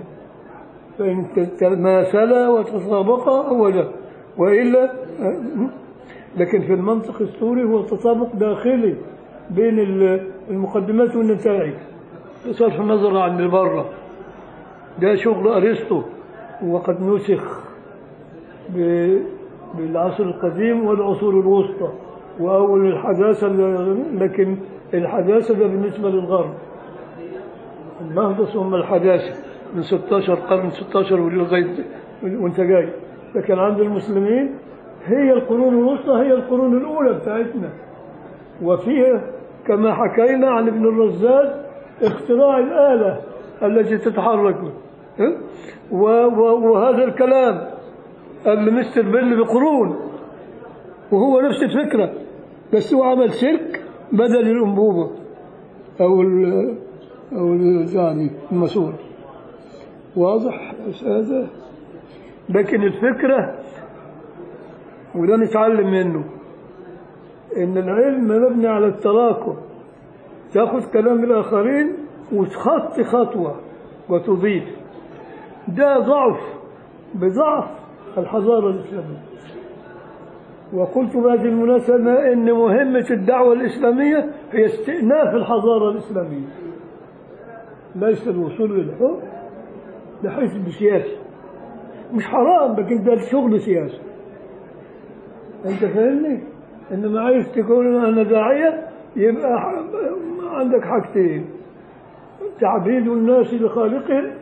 فإن تماثلا وتطابقا هو ده وإلا لكن في المنطق السوري هو تطابق داخلي بين ال- المقدمات والنتائج بصرف النظر عن اللي بره ده شغل أرسطو وقد نسخ ب- بالعصر القديم والعصور الوسطى وأول الحداثة لكن الحداثة ده بالنسبة للغرب النهضة ثم الحداثة من 16 قرن 16 ولغاية وانت جاي لكن عند المسلمين هي القرون الوسطى هي القرون الأولى بتاعتنا وفيها كما حكينا عن ابن الرزاق اختراع الآلة التي تتحرك ها؟ و- و- وهذا الكلام اللي مستر بيل بقرون وهو نفس الفكرة بس هو عمل سلك بدل الأنبوبة أو ال أو ال يعني الماسور واضح بس هذا لكن الفكرة وده نتعلم منه إن العلم مبني على التراكم تاخذ كلام الآخرين وتخطي خطوة وتضيف ده ضعف بضعف الحضارة الإسلامية وقلت بهذه المناسبة أن مهمة الدعوة الإسلامية هي استئناف الحضارة الإسلامية ليس الوصول إلى الحكم ده حزب سياسي مش حرام لكن ده شغل سياسي أنت فاهمني؟ إنما عايز تكون أنا داعية يبقى ح- عندك حاجتين تعبيد الناس لخالقهم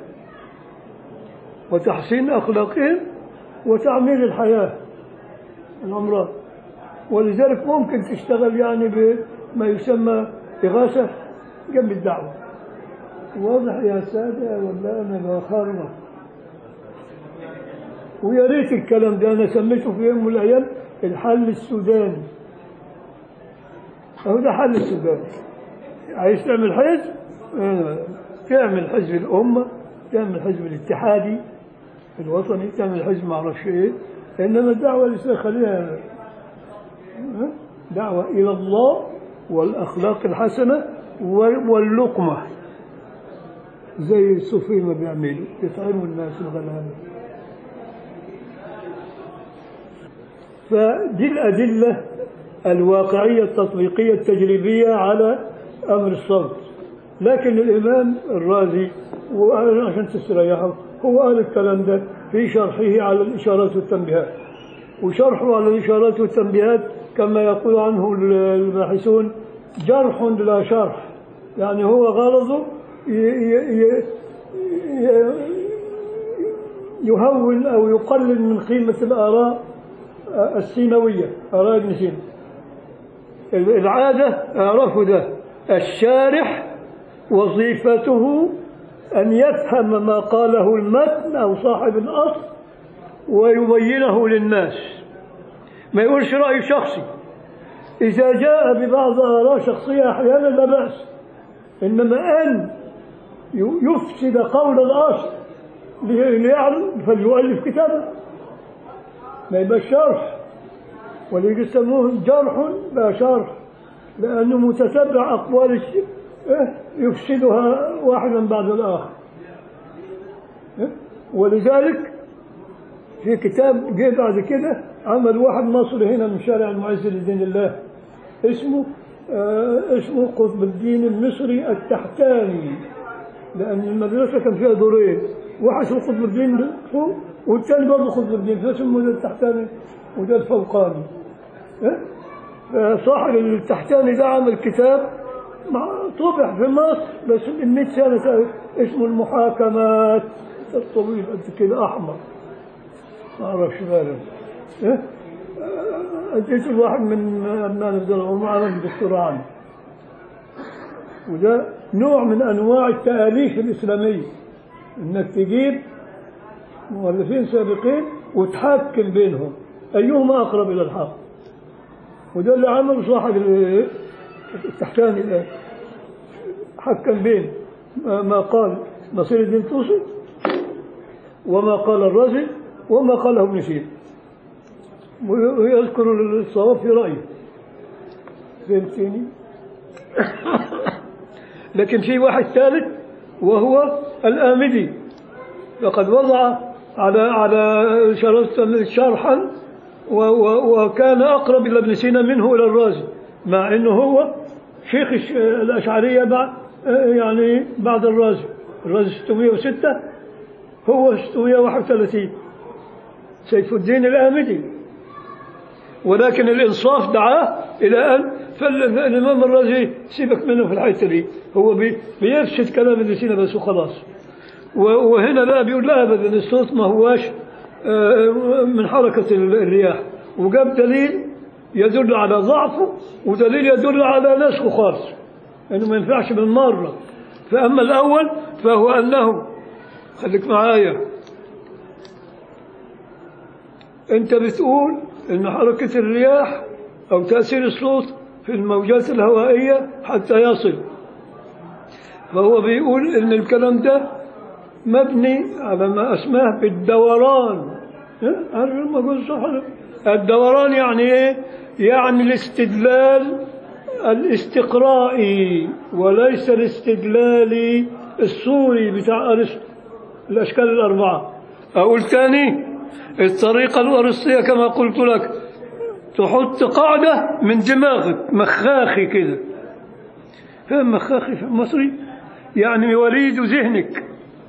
وتحسين أخلاقهم وتعمير الحياة الأمراض ولذلك ممكن تشتغل يعني بما يسمى إغاثة جنب الدعوة واضح يا سادة ولا أنا بخرف ويا ريت الكلام ده أنا سميته في يوم من الأيام الحل السوداني أهو ده حل السوداني عايز تعمل حزب آه، تعمل حزب الأمة تعمل حزب الاتحادي الوطني تعمل حزب ما اعرفش ايه انما الدعوه الاسلاميه خليها ها؟ دعوه الى الله والاخلاق الحسنه وال- واللقمه زي الصوفيه ما بيعملوا يطعموا الناس الغلابه فدي الادله الواقعيه التطبيقيه التجريبيه على امر الصوت لكن الامام الرازي وعشان تستريحوا هو قال الكلام ده في شرحه على الاشارات والتنبيهات وشرحه على الاشارات والتنبيهات كما يقول عنه الباحثون جرح لا شرح يعني هو غرضه ي- ي- ي- ي- يهون او يقلل من قيمه الاراء السينويه اراء ابن سينا العاده اعرفوا ده الشارح وظيفته أن يفهم ما قاله المتن أو صاحب الأصل ويبينه للناس ما يقولش رأي شخصي إذا جاء ببعض آراء شخصية أحيانا لا بأس إنما أن يفسد قول الأصل ليعلم فليؤلف كتابا ما يبقى شرح ولذلك يسموه جرح لا شرح لأنه متتبع أقوال الش- إيه؟ يفسدها واحدا بعد الآخر إيه؟ ولذلك في كتاب جه بعد كده عمل واحد مصري هنا من شارع المعز لدين الله اسمه آه اسمه قطب الدين المصري التحتاني لأن المدرسة كان فيها دورين واحد اسمه قطب الدين فوق والثاني برضه قطب الدين فاسمه ده التحتاني وده الفوقاني إيه؟ فصاحب التحتاني ده عمل كتاب مع- طبع في مصر بس من 100 سنة سنة اسمه المحاكمات الطويل قد كده أحمر ما أعرفش ماله إيه؟ آه، اديت واحد من أبناء الدولة ومعنا الدكتوراه عنه وده نوع من أنواع التآليف الإسلامية إنك تجيب مؤلفين سابقين وتحكم بينهم أيهما أقرب إلى الحق وده اللي عمله صاحب ال- التحتاني الآن حكم بين ما ما قال نصير الدين طوسي وما قال الرازي وما قاله ابن سينا ويذكر الصواب في رأيه فهمتني لكن في واحد ثالث وهو الآمدي فقد وضع على على شرط شرحا و و وكان أقرب إلى ابن سينا منه إلى الرازي مع أنه هو شيخ الش- الأشعرية بعد يعني بعد الرازي الرازي 606 هو 631 سيف الدين الآمدي ولكن الإنصاف دعاه إلى أن فالإمام الرازي سيبك منه في الحتة دي هو بي- بيفسد كلام ابن سينا بس وخلاص و- وهنا بقى بيقول لا أبدا الصوت ما هواش آه، من حركة الرياح وجاب دليل يدل على ضعفه ودليل يدل على نسخه خالص انه ما ينفعش بالمره فاما الاول فهو انه خليك معايا انت بتقول ان حركه الرياح او تاثير الصوت في الموجات الهوائيه حتى يصل فهو بيقول ان الكلام ده مبني على ما اسماه بالدوران ها؟ عارف ما اقول صح ولا؟ الدوران يعني ايه يعني الاستدلال الاستقرائي وليس الاستدلال الصوري بتاع أرسطو الاشكال الاربعه اقول تاني الطريقه الارسطيه كما قلت لك تحط قاعده من دماغك مخاخي كده فاهم مخاخي في المصري يعني وليد ذهنك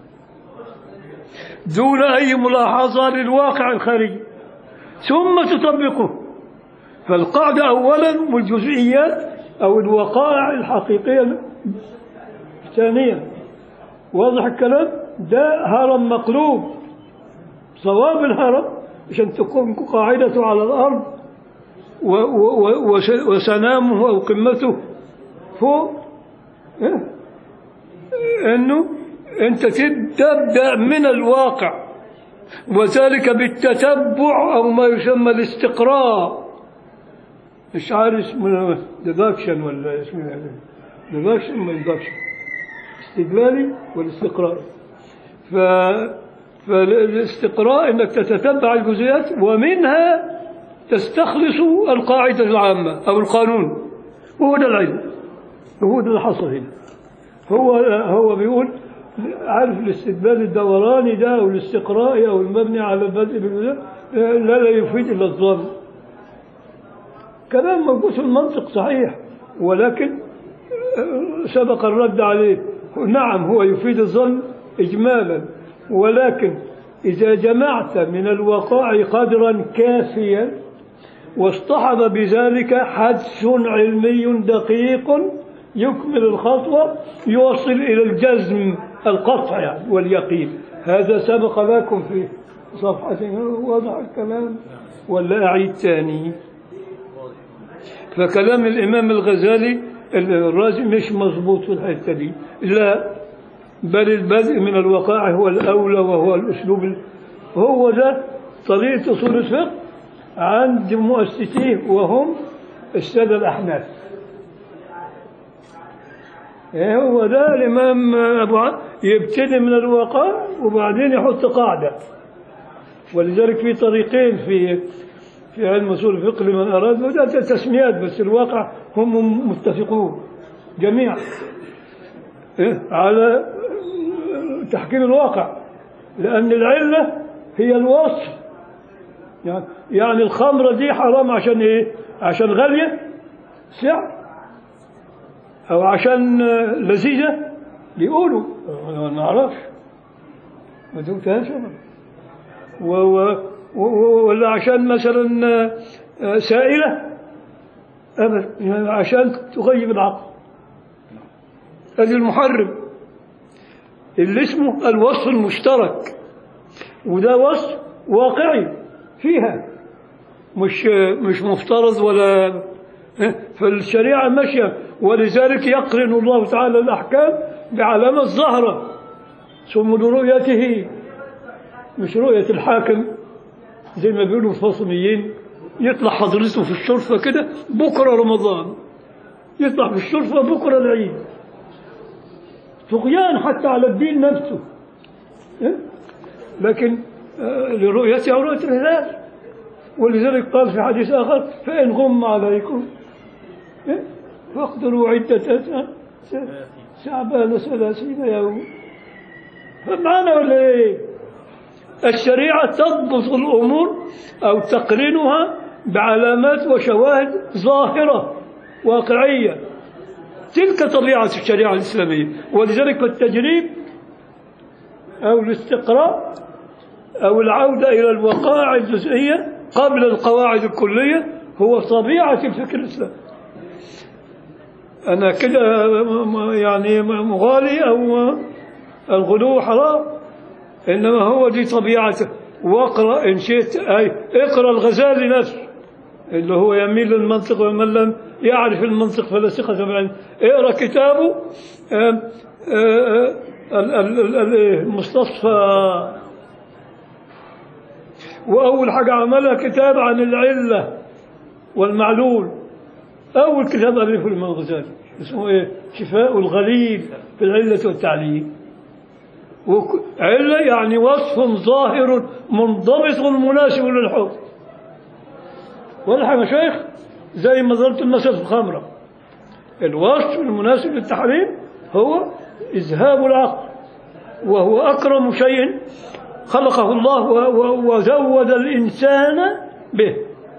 دون أي ملاحظة للواقع الخارجي ثم تطبقه فالقاعدة أولا والجزئيات أو الوقائع الحقيقية ثانيا واضح الكلام ده هرم مقلوب صواب الهرم عشان تكون قاعدته على الأرض و- و- و- وس- وسنامه أو قمته فوق إيه؟ انه انت تبدا من الواقع وذلك بالتتبع او ما يسمى الاستقراء مش عارف اسمه ديدكشن ولا اسمه ديدكشن ما ديدكشن استدلالي والاستقراء ف فالاستقراء انك تتتبع الجزئيات ومنها تستخلص القاعده العامه او القانون وهو ده العلم وهو ده اللي حصل هنا هو هو بيقول عارف الاستدلال الدوراني ده او الاستقرائي او المبني على البدء بالبدء لا لا يفيد الا الظن كلام موجود في المنطق صحيح ولكن سبق الرد عليه نعم هو يفيد الظن اجمالا ولكن اذا جمعت من الوقائع قدرا كافيا واصطحب بذلك حدس علمي دقيق يكمل الخطوة يوصل إلى الجزم القطع يعني واليقين هذا سبق لكم في صفحة وضع الكلام ولا أعيد ثاني فكلام الإمام الغزالي الرازي مش مضبوط في الحتة دي لا بل البدء من الوقائع هو الأولى وهو الأسلوب ال- هو ده طريقة أصول الفقه عند مؤسسيه وهم السادة الأحناف إيه هو ده الإمام أبو ع- يبتدي من الوقائع وبعدين يحط قاعدة ولذلك في طريقين في في علم اصول الفقه لمن اراد وده تسميات بس الواقع هم متفقون جميعا إيه؟ على تحكيم الواقع لان العله هي الوصف يعني يعني الخمره دي حرام عشان ايه؟ عشان غاليه سعر او عشان لذيذه بيقولوا أنا ما اعرفش ما دقتهاش أنا. و و و- ولا عشان مثلا آه، سائلة أبدا يعني عشان تغيب العقل هذه المحرم اللي اسمه الوصف المشترك وده وصف واقعي فيها مش مش مفترض ولا فالشريعة ماشية ولذلك يقرن الله تعالى الأحكام بعلامة ظهرة ثم لرؤيته مش رؤية الحاكم زي ما بيقولوا الفاطميين يطلع حضرته في الشرفة كده بكرة رمضان يطلع في الشرفة بكرة العيد طغيان حتى على الدين نفسه إيه؟ لكن آه، لرؤيته أو رؤية الهلال ولذلك قال في حديث آخر فإن غم عليكم إيه؟ فاقدروا عدة شعبان ثلاثين يوم فمعنا ولا إيه الشريعة تضبط الأمور أو تقرنها بعلامات وشواهد ظاهرة واقعية تلك طبيعة الشريعة الإسلامية ولذلك التجريب أو الاستقراء أو العودة إلى الوقائع الجزئية قبل القواعد الكلية هو طبيعة الفكر الإسلامي أنا كده يعني مغالي أو الغلو حرام إنما هو دي طبيعته واقرأ إن شئت أي اقرأ الغزالي نفسه اللي هو يميل للمنطق ومن لم يعرف المنطق فلا ثقة بعلم اقرأ كتابه آم، آه، ال- ال- ال- ال- المستصفى وأول حاجة عملها كتاب عن العلة والمعلول أول كتاب ألفه الإمام الغزالي اسمه إيه؟ شفاء الغليل في العلة والتعليل وك- علة يعني وصف ظاهر منضبط مناسب للحكم واضح يا مشايخ زي ما ضربت المثل في الخمرة الوصف المناسب للتحريم هو إذهاب العقل وهو أكرم شيء خلقه الله و- و- وزود الإنسان به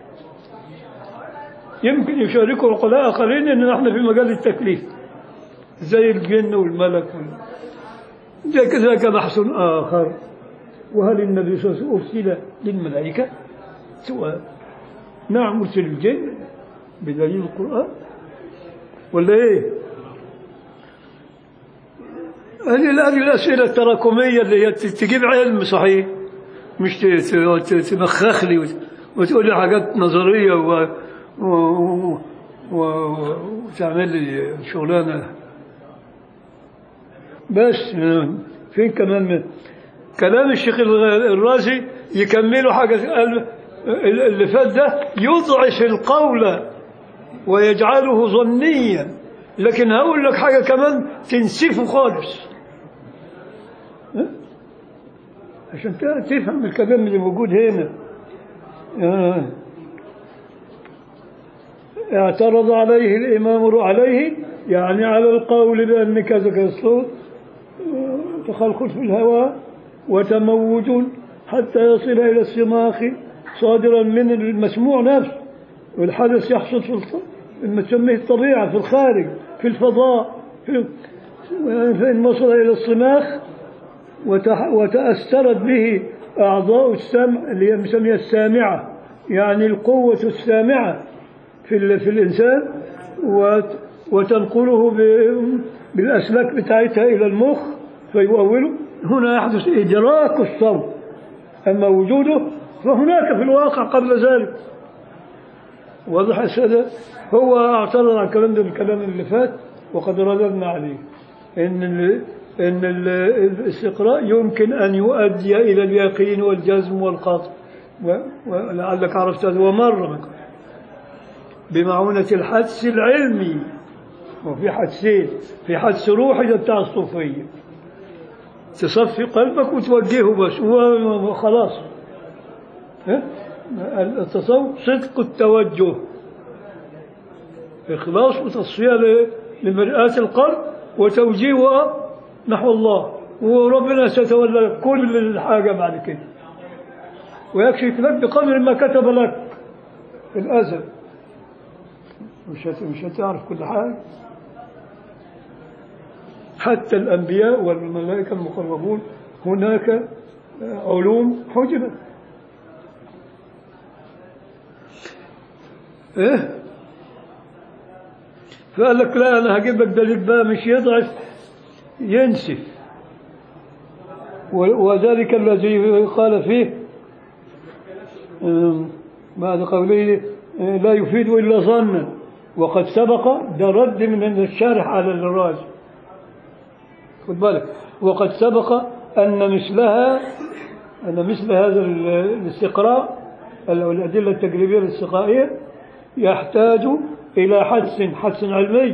يمكن يشاركه عقلاء آخرين إن نحن في مجال التكليف زي الجن والملك وال- زي كذلك بحث آخر وهل النبي صلى الله عليه وسلم أرسل للملائكة سؤال نعم أرسل الجن بدليل القرآن ولا إيه؟ هذه هذه الأسئلة التراكمية اللي هي تجيب علم صحيح مش ت- ت- ت- تمخخ لي وت- وتقول لي حاجات نظرية و... و... و... و... وتعمل لي شغلانة بس آه، فين كمان من كلام الشيخ الغ- الرازي يكملوا حاجة قال اللي فات ده يضعف القول ويجعله ظنيا لكن هقول لك حاجة كمان تنسفه خالص ها؟ عشان ت- تفهم الكلام اللي موجود هنا آه. اعترض عليه الإمام عليه يعني على القول بأن كذا كذا الصوت آه، تخلخل في الهواء وتموج حتى يصل إلى الصماخ صادرا من المسموع نفسه والحدث يحصل في الط- ما تسميه الطبيعة في الخارج في الفضاء في فإن وصل إلى الصماخ وتح- وتأثرت به أعضاء السمع اللي هي مسميها السامعة يعني القوة السامعة في, ال- في الإنسان وت- وتنقله ب- بالأسلاك بتاعتها إلى المخ فيؤوله هنا يحدث إدراك الصوت أما وجوده فهناك في الواقع قبل ذلك واضح يا سادة هو اعترض على الكلام ده بالكلام اللي فات وقد رددنا عليه إن ال إن ال الاستقراء يمكن أن يؤدي إلى اليقين والجزم والقطع و- ولعلك عرفت هذا ومر من قبل. بمعونة الحدس العلمي وفي حدسين في حدس روحي ده بتاع الصوفية تصفي قلبك وتوجهه بس وخلاص ها؟ التصوف صدق التوجه إخلاص وتصفية ل- لمرآة القلب وتوجيهها نحو الله وربنا سيتولى كل الحاجة بعد كده ويكشف لك بقدر ما كتب لك في الأزل مش هت- مش هتعرف كل حاجة حتى الأنبياء والملائكة المقربون هناك علوم حجبت إيه فقال لك لا أنا هجيب لك دليل بقى مش يضعف ينسف و- وذلك الذي قال فيه أم، بعد قوله أه، لا يفيد إلا ظنا وقد سبق ده رد من الشارح على الرازي خد بالك وقد سبق أن مثلها أن مثل هذا ال- الاستقراء أو الأدلة التجريبية الاستقرائية يحتاج إلى حدس حدس علمي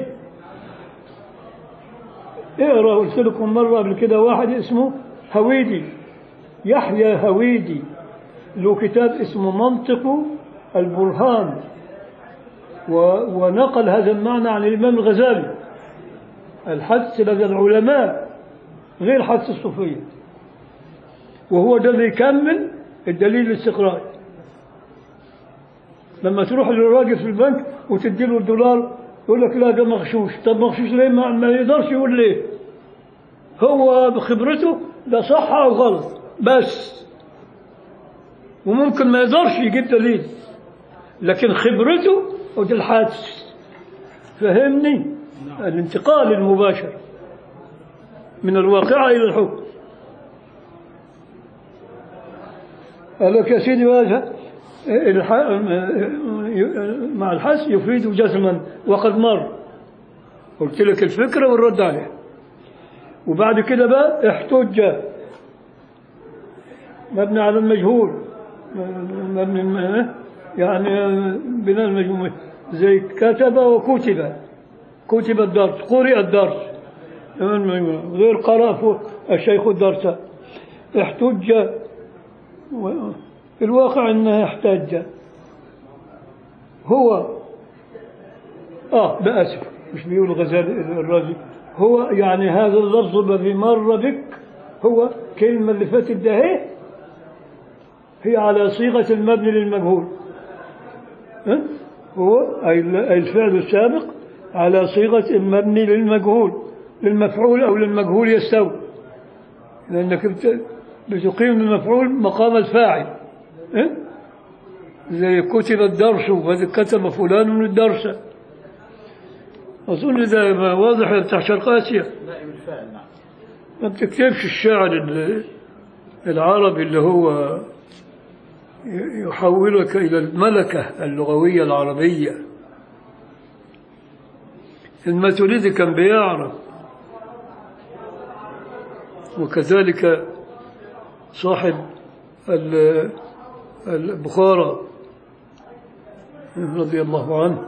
اقرأ قلت لكم مرة قبل كده واحد اسمه هويدي يحيى هويدي له كتاب اسمه منطق البرهان و- ونقل هذا المعنى عن الإمام الغزالي الحدس لدى العلماء غير حدس الصوفية وهو ده اللي يكمل الدليل الاستقرائي لما تروح للراجل في البنك وتدي له الدولار يقول لك لا ده مغشوش طب مغشوش ليه ما, ما يقدرش يقول ليه هو بخبرته ده صح او غلط بس وممكن ما يقدرش يجيب دليل لكن خبرته ودي الحادث فهمني الانتقال المباشر من الواقعة إلى الحكم قال لك يا سيدي هذا الح- مع الحس يفيد جزما وقد مر قلت لك الفكرة والرد عليها وبعد كده بقى احتج مبني على المجهول مبني يعني بناء المجهول زي كتب وكتب كتب الدرس قرئ الدرس غير قرأ الشيخ الدرس احتج و- في الواقع انه احتج هو اه بأسف مش بيقول الغزالي الرازي هو يعني هذا اللفظ الذي مر بك هو كلمة اللي فاتت ده هي هي على صيغة المبني للمجهول ها؟ هو أي أي الفعل السابق على صيغة المبني للمجهول للمفعول أو للمجهول يستوي لأنك بت- بتقيم المفعول مقام الفاعل ها؟ زي كتب الدرس وهذا كتب فلان من الدرس أظن ده ما واضح بتاع شرق آسيا
نائب الفاعل نعم
ما بتكتبش الشاعر ال- العربي اللي هو يحولك إلى الملكة اللغوية العربية الماتريدي كان بيعرف وكذلك صاحب ال- البخارى رضي الله عنه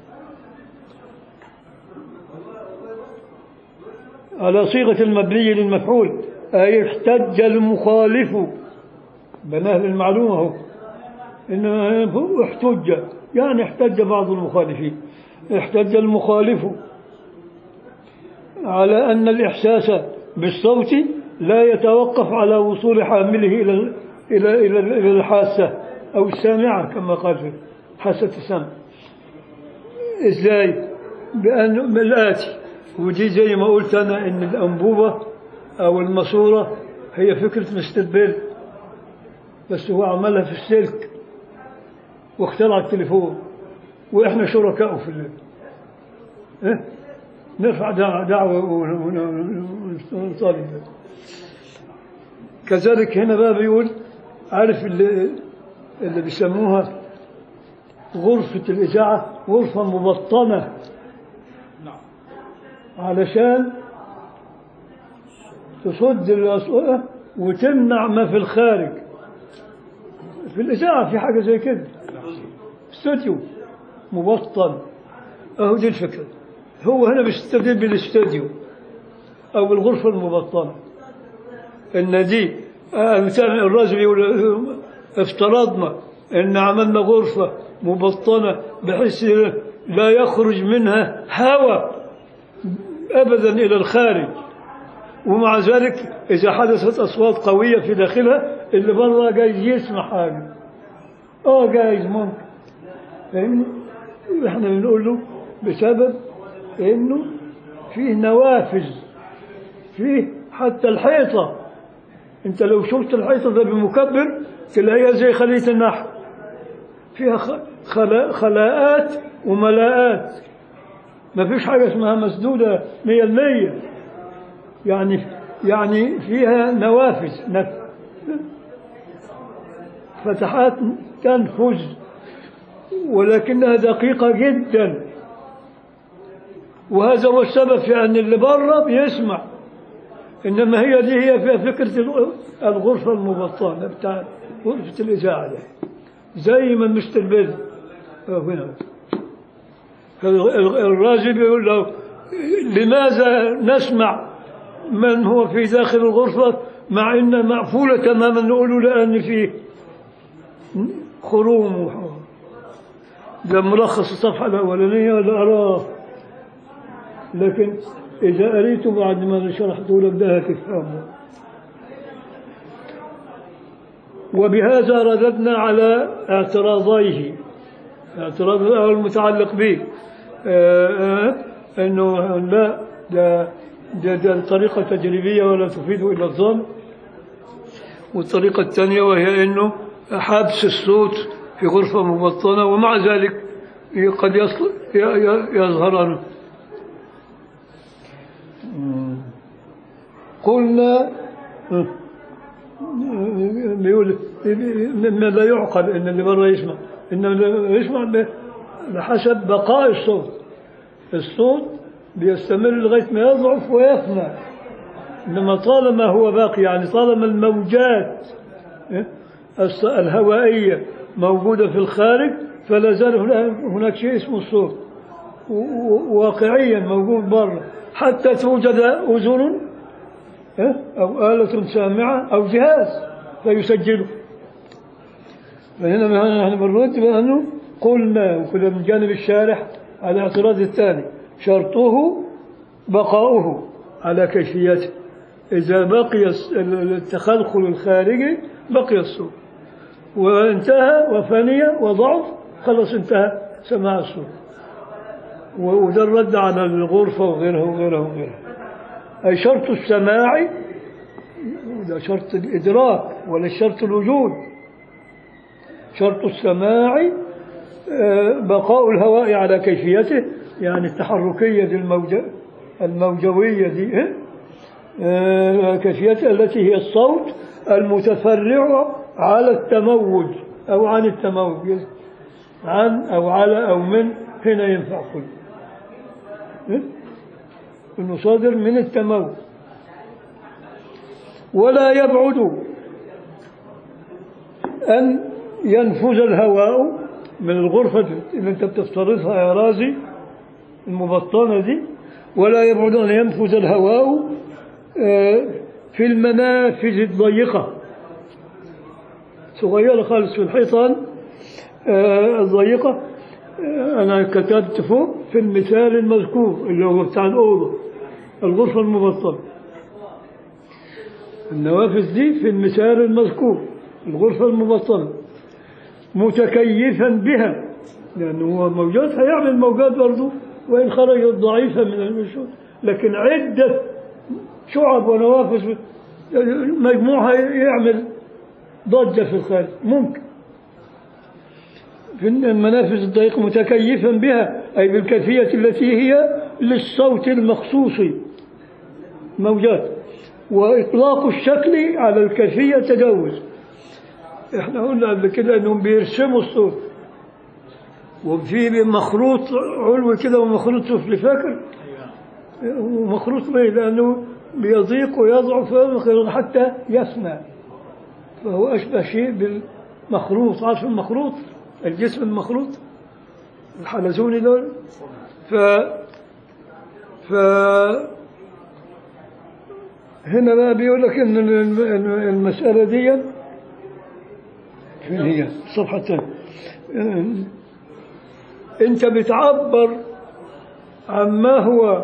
على صيغة المبني للمفعول أي احتج المخالف بناه للمعلومة هو إنه احتج يعني احتج بعض المخالفين احتج المخالف على أن الإحساس بالصوت لا يتوقف على وصول حامله إلى ال- إلى إلى إلى الحاسة أو السامعة كما قال في حاسة السمع إزاي؟ بأن من الآتي ودي زي ما قلت أنا إن الأنبوبة أو الماسورة هي فكرة مستر بيل بس هو عملها في السلك واخترع التليفون وإحنا شركاء في ال- إيه؟ نرفع دع- دعوة ون- ون- ونطالب كذلك هنا بقى بيقول عارف اللي, اللي بيسموها غرفة الإذاعة غرفة مبطنة
نعم
علشان تصد الأصوات وتمنع ما في الخارج في الإذاعة في حاجة زي كده استوديو مبطن أهو دي الفكرة هو هنا بيستدل بالاستوديو أو بالغرفة المبطنة إن دي آه، مثلا الرجل يقول آه، افترضنا إن عملنا غرفة مبطنة بحيث لا يخرج منها هواء أبدا إلى الخارج ومع ذلك إذا حدثت أصوات قوية في داخلها اللي بره جايز يسمع حاجة آه جايز ممكن فاهمني؟ إحنا بنقول له بسبب إنه فيه نوافذ فيه حتى الحيطة أنت لو شفت الحيطة ده بمكبر تلاقيها زي خلية النحل فيها خ- خلا- خلاءات وملاءات ما فيش حاجة اسمها مسدودة مية المية يعني يعني فيها نوافذ نف- فتحات تنفذ ولكنها دقيقة جدا وهذا هو السبب في أن اللي بره بيسمع إنما هي دي هي فيها فكرة الغ- الغرفة المبطنة بتاع غرفة الإذاعة دي زي ما مستر بيل هنا الرازي بيقول له لماذا نسمع من هو في داخل الغرفة مع أن مقفولة تماما نقول له لأن فيه خروم وحوار. ده ملخص الصفحة الأولانية ولا أراه لكن إذا قريته بعد ما شرحته لك ده هتفهمه وبهذا رددنا على اعتراضيه الاعتراض الأول المتعلق به آه، آه، أنه لا ده, ده, ده الطريقة تجريبية ولا تفيد إلا الظن والطريقة الثانية وهي أنه حبس الصوت في غرفة مبطنة ومع ذلك قد يصل ي- ي- يظهر عنه مم. قلنا آه، بيقول مما لا يعقل ان اللي بره يسمع انما اللي يسمع ب- بحسب بقاء الصوت الصوت بيستمر لغايه ما يضعف ويفنى انما طالما هو باقي يعني طالما الموجات إيه؟ الص- الهوائيه موجوده في الخارج فلا زال هنا- هناك شيء اسمه الصوت و- و- واقعيا موجود برا حتى توجد اذن إيه؟ أو آلة سامعة أو جهاز فيسجله فهنا نحن بنرد بأنه قلنا وكنا من جانب الشارح على الاعتراض الثاني شرطه بقاؤه على كيفيته إذا بقي الس- التخلخل الخارجي بقي الصوت وانتهى وفني وضعف خلص انتهى سماع الصوت وده الرد على الغرفة وغيرها وغيرها وغيرها أي شرط السماع ده شرط الإدراك ولا شرط الوجود شرط السماع آه، بقاء الهواء على كيفيته يعني التحركية دي الموجة الموجوية دي إيه؟ آه، كيفيتها التي هي الصوت المتفرع على التموج أو عن التموج عن أو على أو من هنا ينفع كل إيه؟ انه صادر من التموت ولا يبعد ان ينفذ الهواء من الغرفة اللي انت بتفترضها يا رازي المبطنة دي ولا يبعد ان ينفذ الهواء آه، في المنافذ الضيقة صغيرة خالص في الحيطان آه، الضيقة آه، أنا كتبت فوق في المثال المذكور اللي هو بتاع الأوضة الغرفة المبطنة النوافذ دي في المثال المذكور الغرفة المبطنة متكيفا بها لأنه هو موجات هيعمل موجات برضه وإن خرجت ضعيفة من المشهود لكن عدة شعب ونوافذ مجموعها يعمل ضجة في الخارج ممكن في المنافذ الضيقة متكيفا بها أي بالكيفية التي هي للصوت المخصوص موجات وإطلاق الشكل على الكيفية تجاوز احنا قلنا قبل كده انهم بيرسموا الصوت وفي مخروط علوي كده ومخروط سفلي فاكر ومخروط ليه لانه بيضيق ويضعف حتى يفنى فهو اشبه شيء بالمخروط عارف المخروط الجسم المخروط الحلزوني دول ف ف هنا بقى بيقول لك ان الم- المسألة دي فين هي الصفحة الثانية انت بتعبر عما هو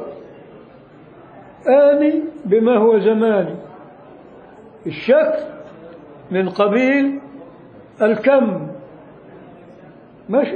آني بما هو زماني الشكل من قبيل الكم ماشي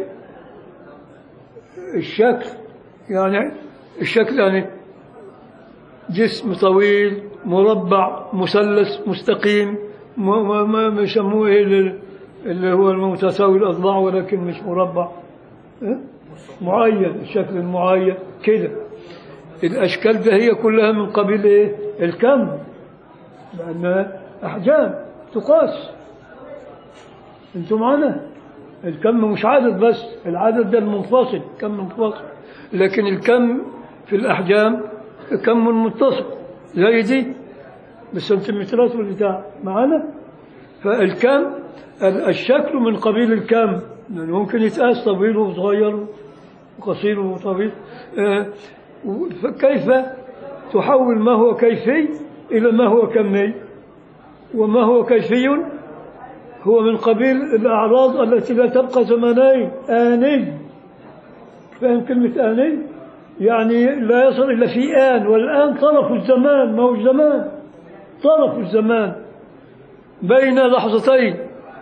الشكل يعني الشكل يعني جسم طويل مربع مثلث مستقيم ما ما ما ما يسموه ايه اللي- اللي هو المتساوي الاضلاع ولكن مش مربع إيه؟ معين الشكل المعين كده الاشكال ده هي كلها من قبيل ايه الكم لانها احجام تقاس انتم معنا الكم مش عدد بس العدد ده المنفصل كم منفصل لكن الكم في الأحجام كم متصل زي دي بالسنتيمترات والبتاع معانا فالكم ال- الشكل من قبيل الكم لأنه ممكن يتقاس طويل وصغير وقصير وطويل آه، و- فكيف تحول ما هو كيفي إلى ما هو كمي وما هو كيفي هو من قبيل الأعراض التي لا تبقى زمنين آني فاهم كلمة آني يعني لا يصل إلا في آن والآن طرف الزمان ما هو الزمان طرف الزمان بين لحظتين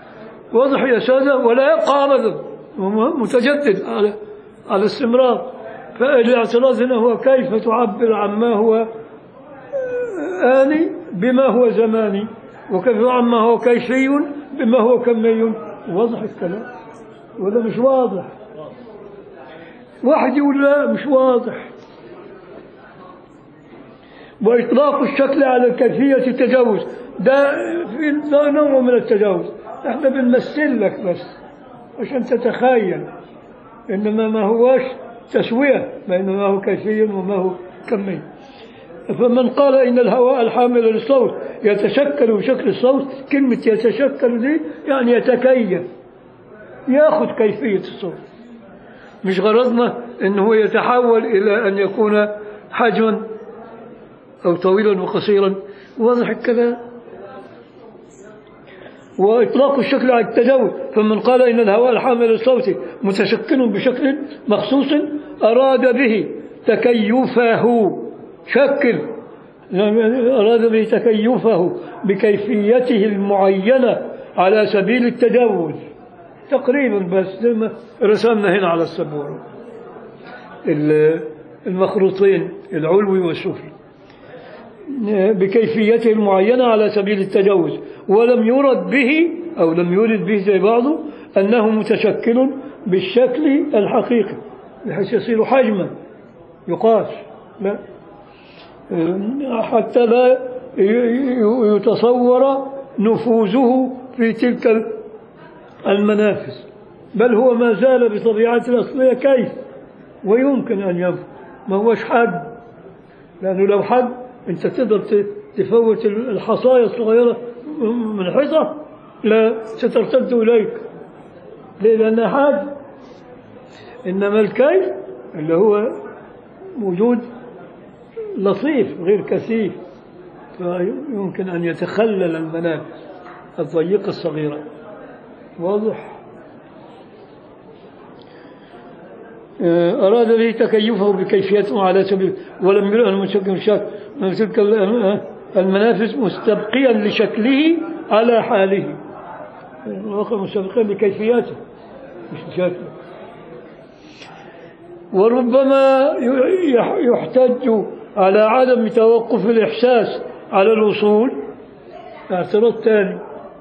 واضح يا سادة ولا يبقى أبدا هو متجدد على على استمرار فالاعتراض هنا هو كيف تعبر عما هو آني بما هو زماني وكيف عما هو كيفي بما هو كمي واضح الكلام ولا مش واضح واحد يقول لا مش واضح وإطلاق الشكل على كيفية التجاوز ده في ده نوع من التجاوز احنا بنمثل لك بس عشان تتخيل إنما ما هوش تسوية بين ما هو كيفي وما هو كمي فمن قال إن الهواء الحامل للصوت يتشكل بشكل الصوت كلمة يتشكل دي يعني يتكيف ياخذ كيفية الصوت مش غرضنا أنه يتحول إلى أن يكون حجما أو طويلا وقصيرا واضح الكلام وإطلاق الشكل على التجاوز فمن قال إن الهواء الحامل الصوتي متشكل بشكل مخصوص أراد به تكيفه شكل أراد به تكيفه بكيفيته المعينة على سبيل التجاوز تقريبا بس زي ما رسمنا هنا على السبورة المخروطين العلوي والسفلي بكيفيته المعينة على سبيل التجاوز ولم يرد به أو لم يرد به زي بعضه أنه متشكل بالشكل الحقيقي بحيث يصير حجما يقاس لا حتى لا يتصور نفوذه في تلك المنافس بل هو ما زال بطبيعته الأصلية كيف ويمكن أن يبقى ما هوش حد لأنه لو حد أنت تقدر تفوت الحصايا الصغيرة من حصة لا سترتد إليك ليه لأنها حاجة إنما الكيف اللي هو وجود لطيف غير كثيف فيمكن أن يتخلل المنافس الضيقة الصغيرة واضح أراد به تكيفه بكيفيته على سبيل ولم يرى المشكل شك تلك المنافس مستبقيا لشكله على حاله الواقع مستبقيا بكيفياته مش بشكله وربما يحتج على عدم توقف الإحساس على الوصول اعتراض ثاني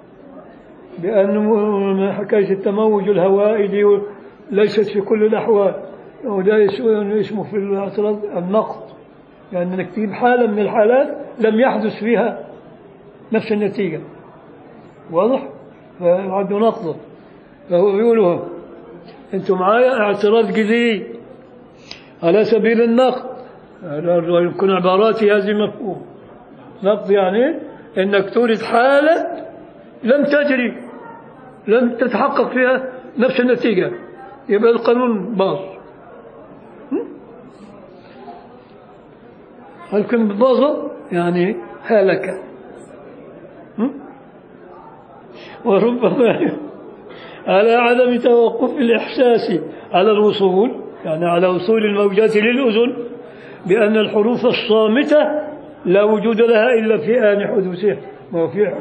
بأن حكاية التموج الهوائي دي ليست في كل الأحوال وده اسمه في الاعتراض النقد يعني انك تجيب حالة من الحالات لم يحدث فيها نفس النتيجة واضح؟ فعنده نقض فهو بيقولوا انتم معايا اعتراض جديد على سبيل النقد يكون عباراتي هذه مفهوم نقد يعني انك تورد حالة لم تجري لم تتحقق فيها نفس النتيجة يبقى القانون باظ هل كلمة باظ يعني هلك وربما على عدم توقف الإحساس على الوصول يعني على وصول الموجات للأذن بأن الحروف الصامتة لا وجود لها إلا في آن حدوثها ما هو في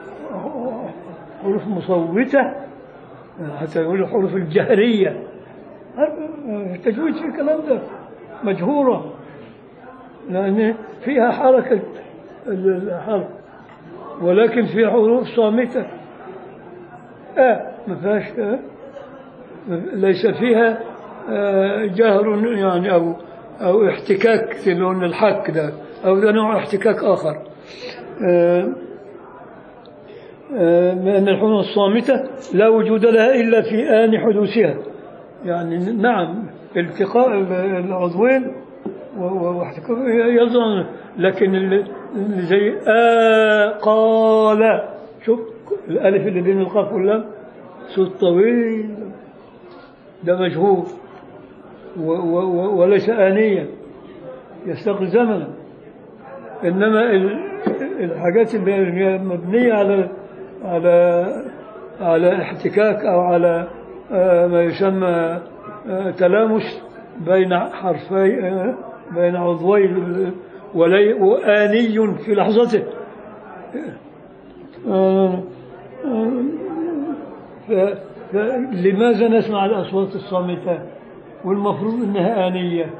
حروف مصوتة حتى يقول الحروف الجهرية التجويد في الكلام ده مجهورة لأن فيها حركة الحرف ولكن في حروف صامتة آه ما فيهاش آه ليس فيها آه جهر يعني أو أو احتكاك في لون الحك ده أو ده نوع احتكاك آخر آه لأن الحروف الصامتة لا وجود لها إلا في آن حدوثها يعني نعم التقاء العضوين يظن لكن اللي زي آه قال شوف الألف اللي بين القاف واللام صوت طويل ده مجهور وليس آنيا يستغل زمنا إنما الحاجات اللي هي مبنية على على على احتكاك أو على ما يسمى تلامس بين حرفي بين عضوي ولي وآني في لحظته ف- فلماذا نسمع الأصوات الصامتة والمفروض أنها آنية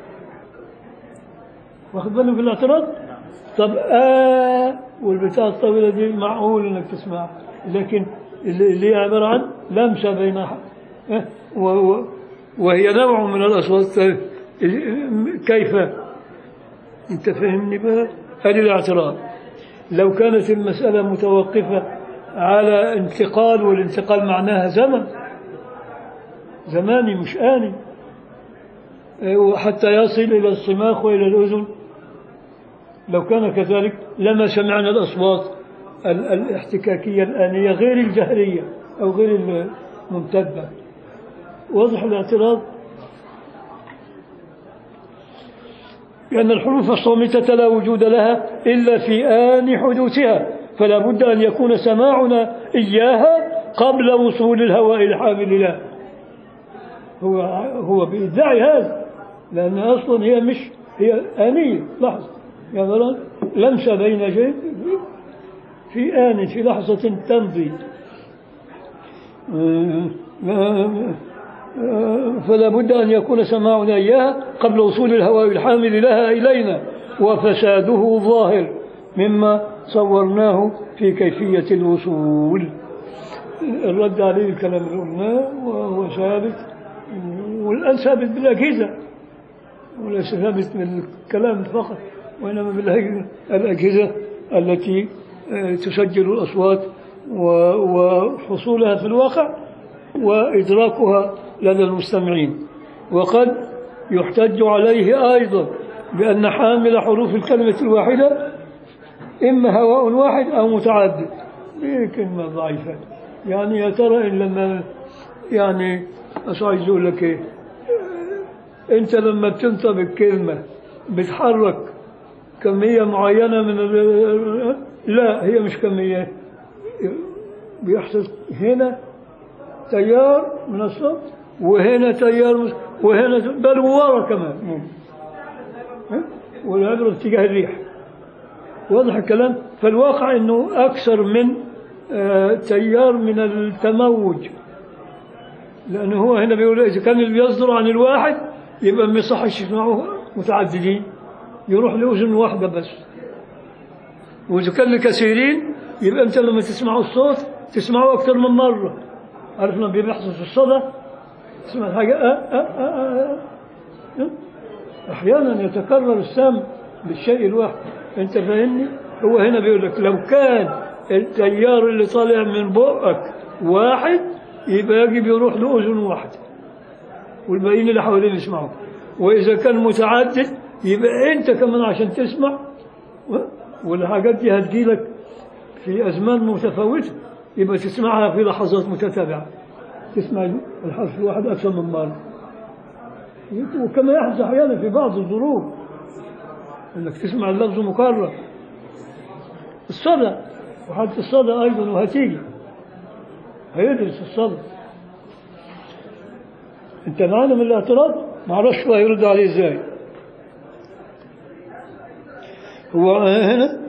واخد بالك في الاعتراض طب آه والبتاع الطويلة دي معقول انك تسمعها لكن اللي اللي هي عبارة عن لمسة بين ح- آه، و- و- وهي نوع من الأصوات آه، كيف انت فهمني بقى هذه الاعتراض لو كانت المسألة متوقفة على انتقال والانتقال معناها زمن زماني مش آني آه، وحتى يصل إلى الصماخ وإلى الأذن لو كان كذلك لما سمعنا الأصوات ال- الاحتكاكية الآنية غير الجهرية أو غير الممتدة واضح الاعتراض لأن الحروف الصامتة لا وجود لها إلا في آن حدوثها فلا بد أن يكون سماعنا إياها قبل وصول الهواء الحامل لها هو هو بإدعاء هذا لأن أصلا هي مش هي آنية لحظة يا مثلا لمسة بين شيء في آن في لحظة تمضي فلا بد أن يكون سماعنا إياها قبل وصول الهواء الحامل لها إلينا وفساده ظاهر مما صورناه في كيفية الوصول الرد عليه الكلام اللي قلناه وهو ثابت والآن ثابت بالأجهزة وليس ثابت بالكلام فقط وإنما بالأجهزة التي آه، تسجل الأصوات و- وحصولها في الواقع وإدراكها لدى المستمعين وقد يحتج عليه أيضا بأن حامل حروف الكلمة الواحدة إما هواء واحد أو متعدد دي كلمة ضعيفة يعني يا ترى إن لما يعني أصل عايز أقول لك إيه أنت لما بتنطق كلمة بتحرك كمية معينة من ال- لا هي مش كمية بيحصل هنا تيار من الصوت وهنا تيار من- وهنا بل ورا كمان ها؟ والعبرة اتجاه الريح واضح الكلام فالواقع انه اكثر من آه، تيار من التموج لانه هو هنا بيقول اذا كان اللي بيصدر عن الواحد يبقى ما يصحش يسمعوه متعددين يروح لاذن واحده بس واذا كان لكثيرين يبقى انت لما تسمعوا الصوت تسمعوه اكثر من مره عارف لما بيحصل في الصدى تسمع الحاجه أه أه أه أه أه. احيانا يتكرر السمع بالشيء الواحد انت فاهمني هو هنا بيقول لك لو كان التيار اللي طالع من بقك واحد يبقى يجب يروح لاذن واحده والباقيين اللي حوالين يسمعوا واذا كان متعدد يبقى انت كمان عشان تسمع والحاجات دي هتجيلك في ازمان متفاوته يبقى تسمعها في لحظات متتابعه تسمع الحرف الواحد اكثر من مره وكما يحدث احيانا في بعض الظروف انك تسمع اللفظ مكرر الصدى وحتى الصدى ايضا وهتيجي هيدرس الصدى انت معانا من الاعتراض ما اعرفش بقى يرد عليه ازاي هو هنا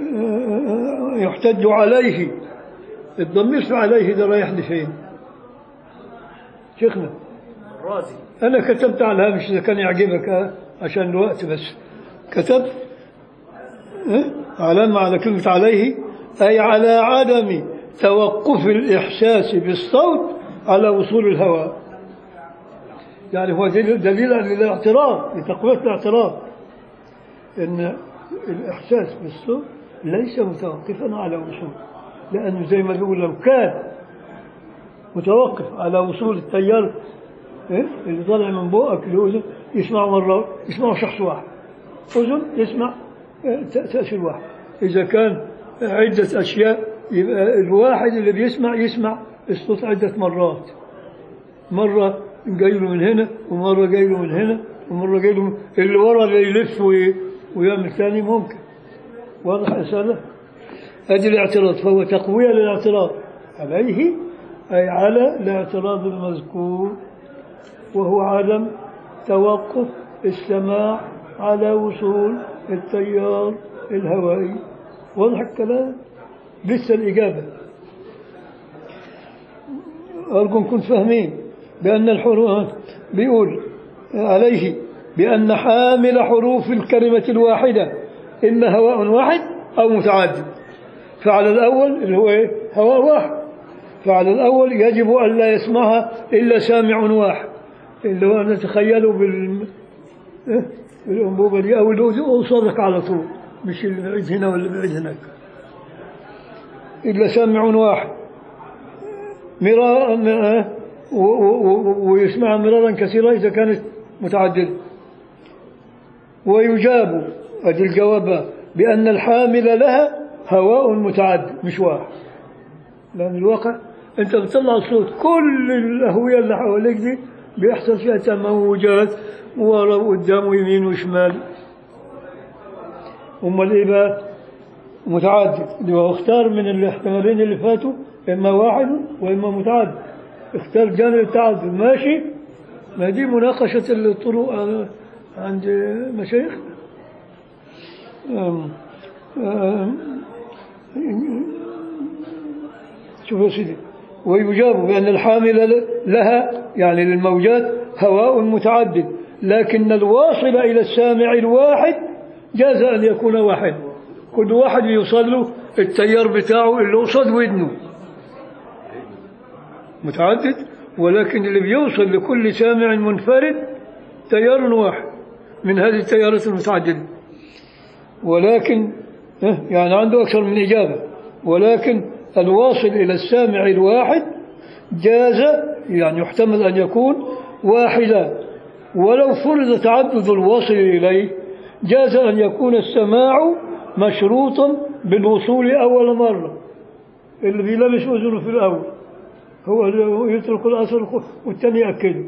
يحتج عليه الضمير في عليه ده رايح لفين شيخنا
الرازي
أنا كتبت على الهامش إذا كان يعجبك آه، عشان الوقت بس كتبت آه، علامة على كلمة عليه أي على عدم توقف الإحساس بالصوت على وصول الهواء يعني هو دليل دليل على الاعتراض لتقوية الاعتراض إن الإحساس بالصوت ليس متوقفا على وصول لأنه زي ما بيقول لو كان متوقف على وصول التيار إيه؟ اللي طالع من بقك لأذن يسمع مرة يسمعه شخص واحد أذن يسمع آه، ت- تأثير واحد إذا كان عدة أشياء يبقى الواحد اللي بيسمع يسمع الصوت عدة مرات مرة جاي له من هنا ومرة جاي له من هنا ومرة جاي له من اللي ورا اللي يلف وي- ويعمل ثاني ممكن واضح يا سادة هذه الاعتراض فهو تقوية للاعتراض عليه أي على الاعتراض المذكور وهو عدم توقف السماع على وصول التيار الهوائي واضح الكلام لسه الإجابة أرجو كنت فاهمين بأن الحروف بيقول عليه بأن حامل حروف الكلمة الواحدة إما هواء واحد أو متعدد فعلى الأول اللي هو إيه هواء واحد فعلى الأول يجب أن لا يسمعها إلا سامع واحد اللي هو نتخيله بال إيه؟ بالأنبوبة دي أو اللي قصادك على طول مش اللي بعيد هنا واللي بعيد هناك إلا سامع واحد مرارا و- و- و- ويسمعها مرارا كثيرا إذا كانت متعددة ويجاب أدي الجواب بأن الحامل لها هواء متعدد مش واحد لأن الواقع أنت بتطلع الصوت كل الأهوية اللي حواليك دي بيحصل فيها تموجات ورا وقدام ويمين وشمال أمال إيه بقى؟ متعدد اللي هو اختار من الاحتمالين اللي فاتوا إما واحد وإما متعدد اختار جانب التعدد ماشي ما دي مناقشة الطرق آه، عند مشايخ آم، آم، شوف يا سيدي ويجاب بأن الحامل لها يعني للموجات هواء متعدد لكن الواصل إلى السامع الواحد جاز أن يكون واحد كل واحد يوصل له التيار بتاعه اللي قصاد ودنه متعدد ولكن اللي بيوصل لكل سامع منفرد تيار واحد من هذه التيارات المتعددة ولكن اه، يعني عنده أكثر من إجابة ولكن الواصل إلى السامع الواحد جاز يعني يحتمل أن يكون واحدا ولو فرض تعدد الواصل إليه جاز أن يكون السماع مشروطا بالوصول أول مرة اللي بيلبس أذنه في الأول هو اللي يترك الأثر والثاني يأكده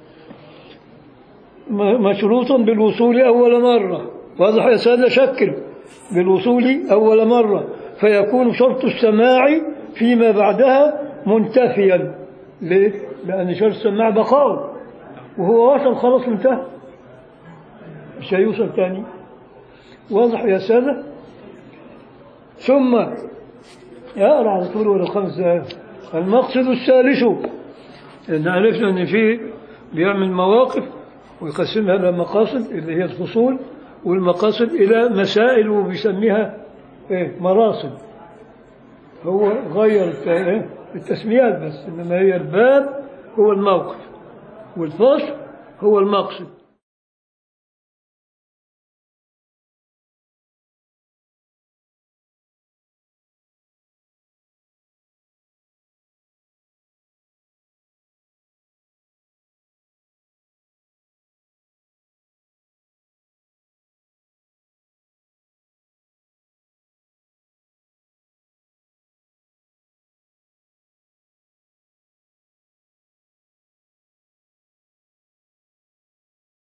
م- مشروطا بالوصول أول مرة واضح يا سادة شكل بالوصول أول مرة فيكون شرط السماع فيما بعدها منتفيا ليه؟ لأن شرط السماع بقاؤه وهو وصل خلاص انتهى مش هيوصل تاني واضح يا سادة ثم اقرا على طول ولا خمس دقايق المقصد الثالث ان عرفنا ان في بيعمل مواقف ويقسمها الى مقاصد اللي هي الفصول والمقاصد الى مسائل وبيسميها ايه مراصد هو غير الت- إيه؟ التسميات بس انما هي الباب هو الموقف والفصل هو المقصد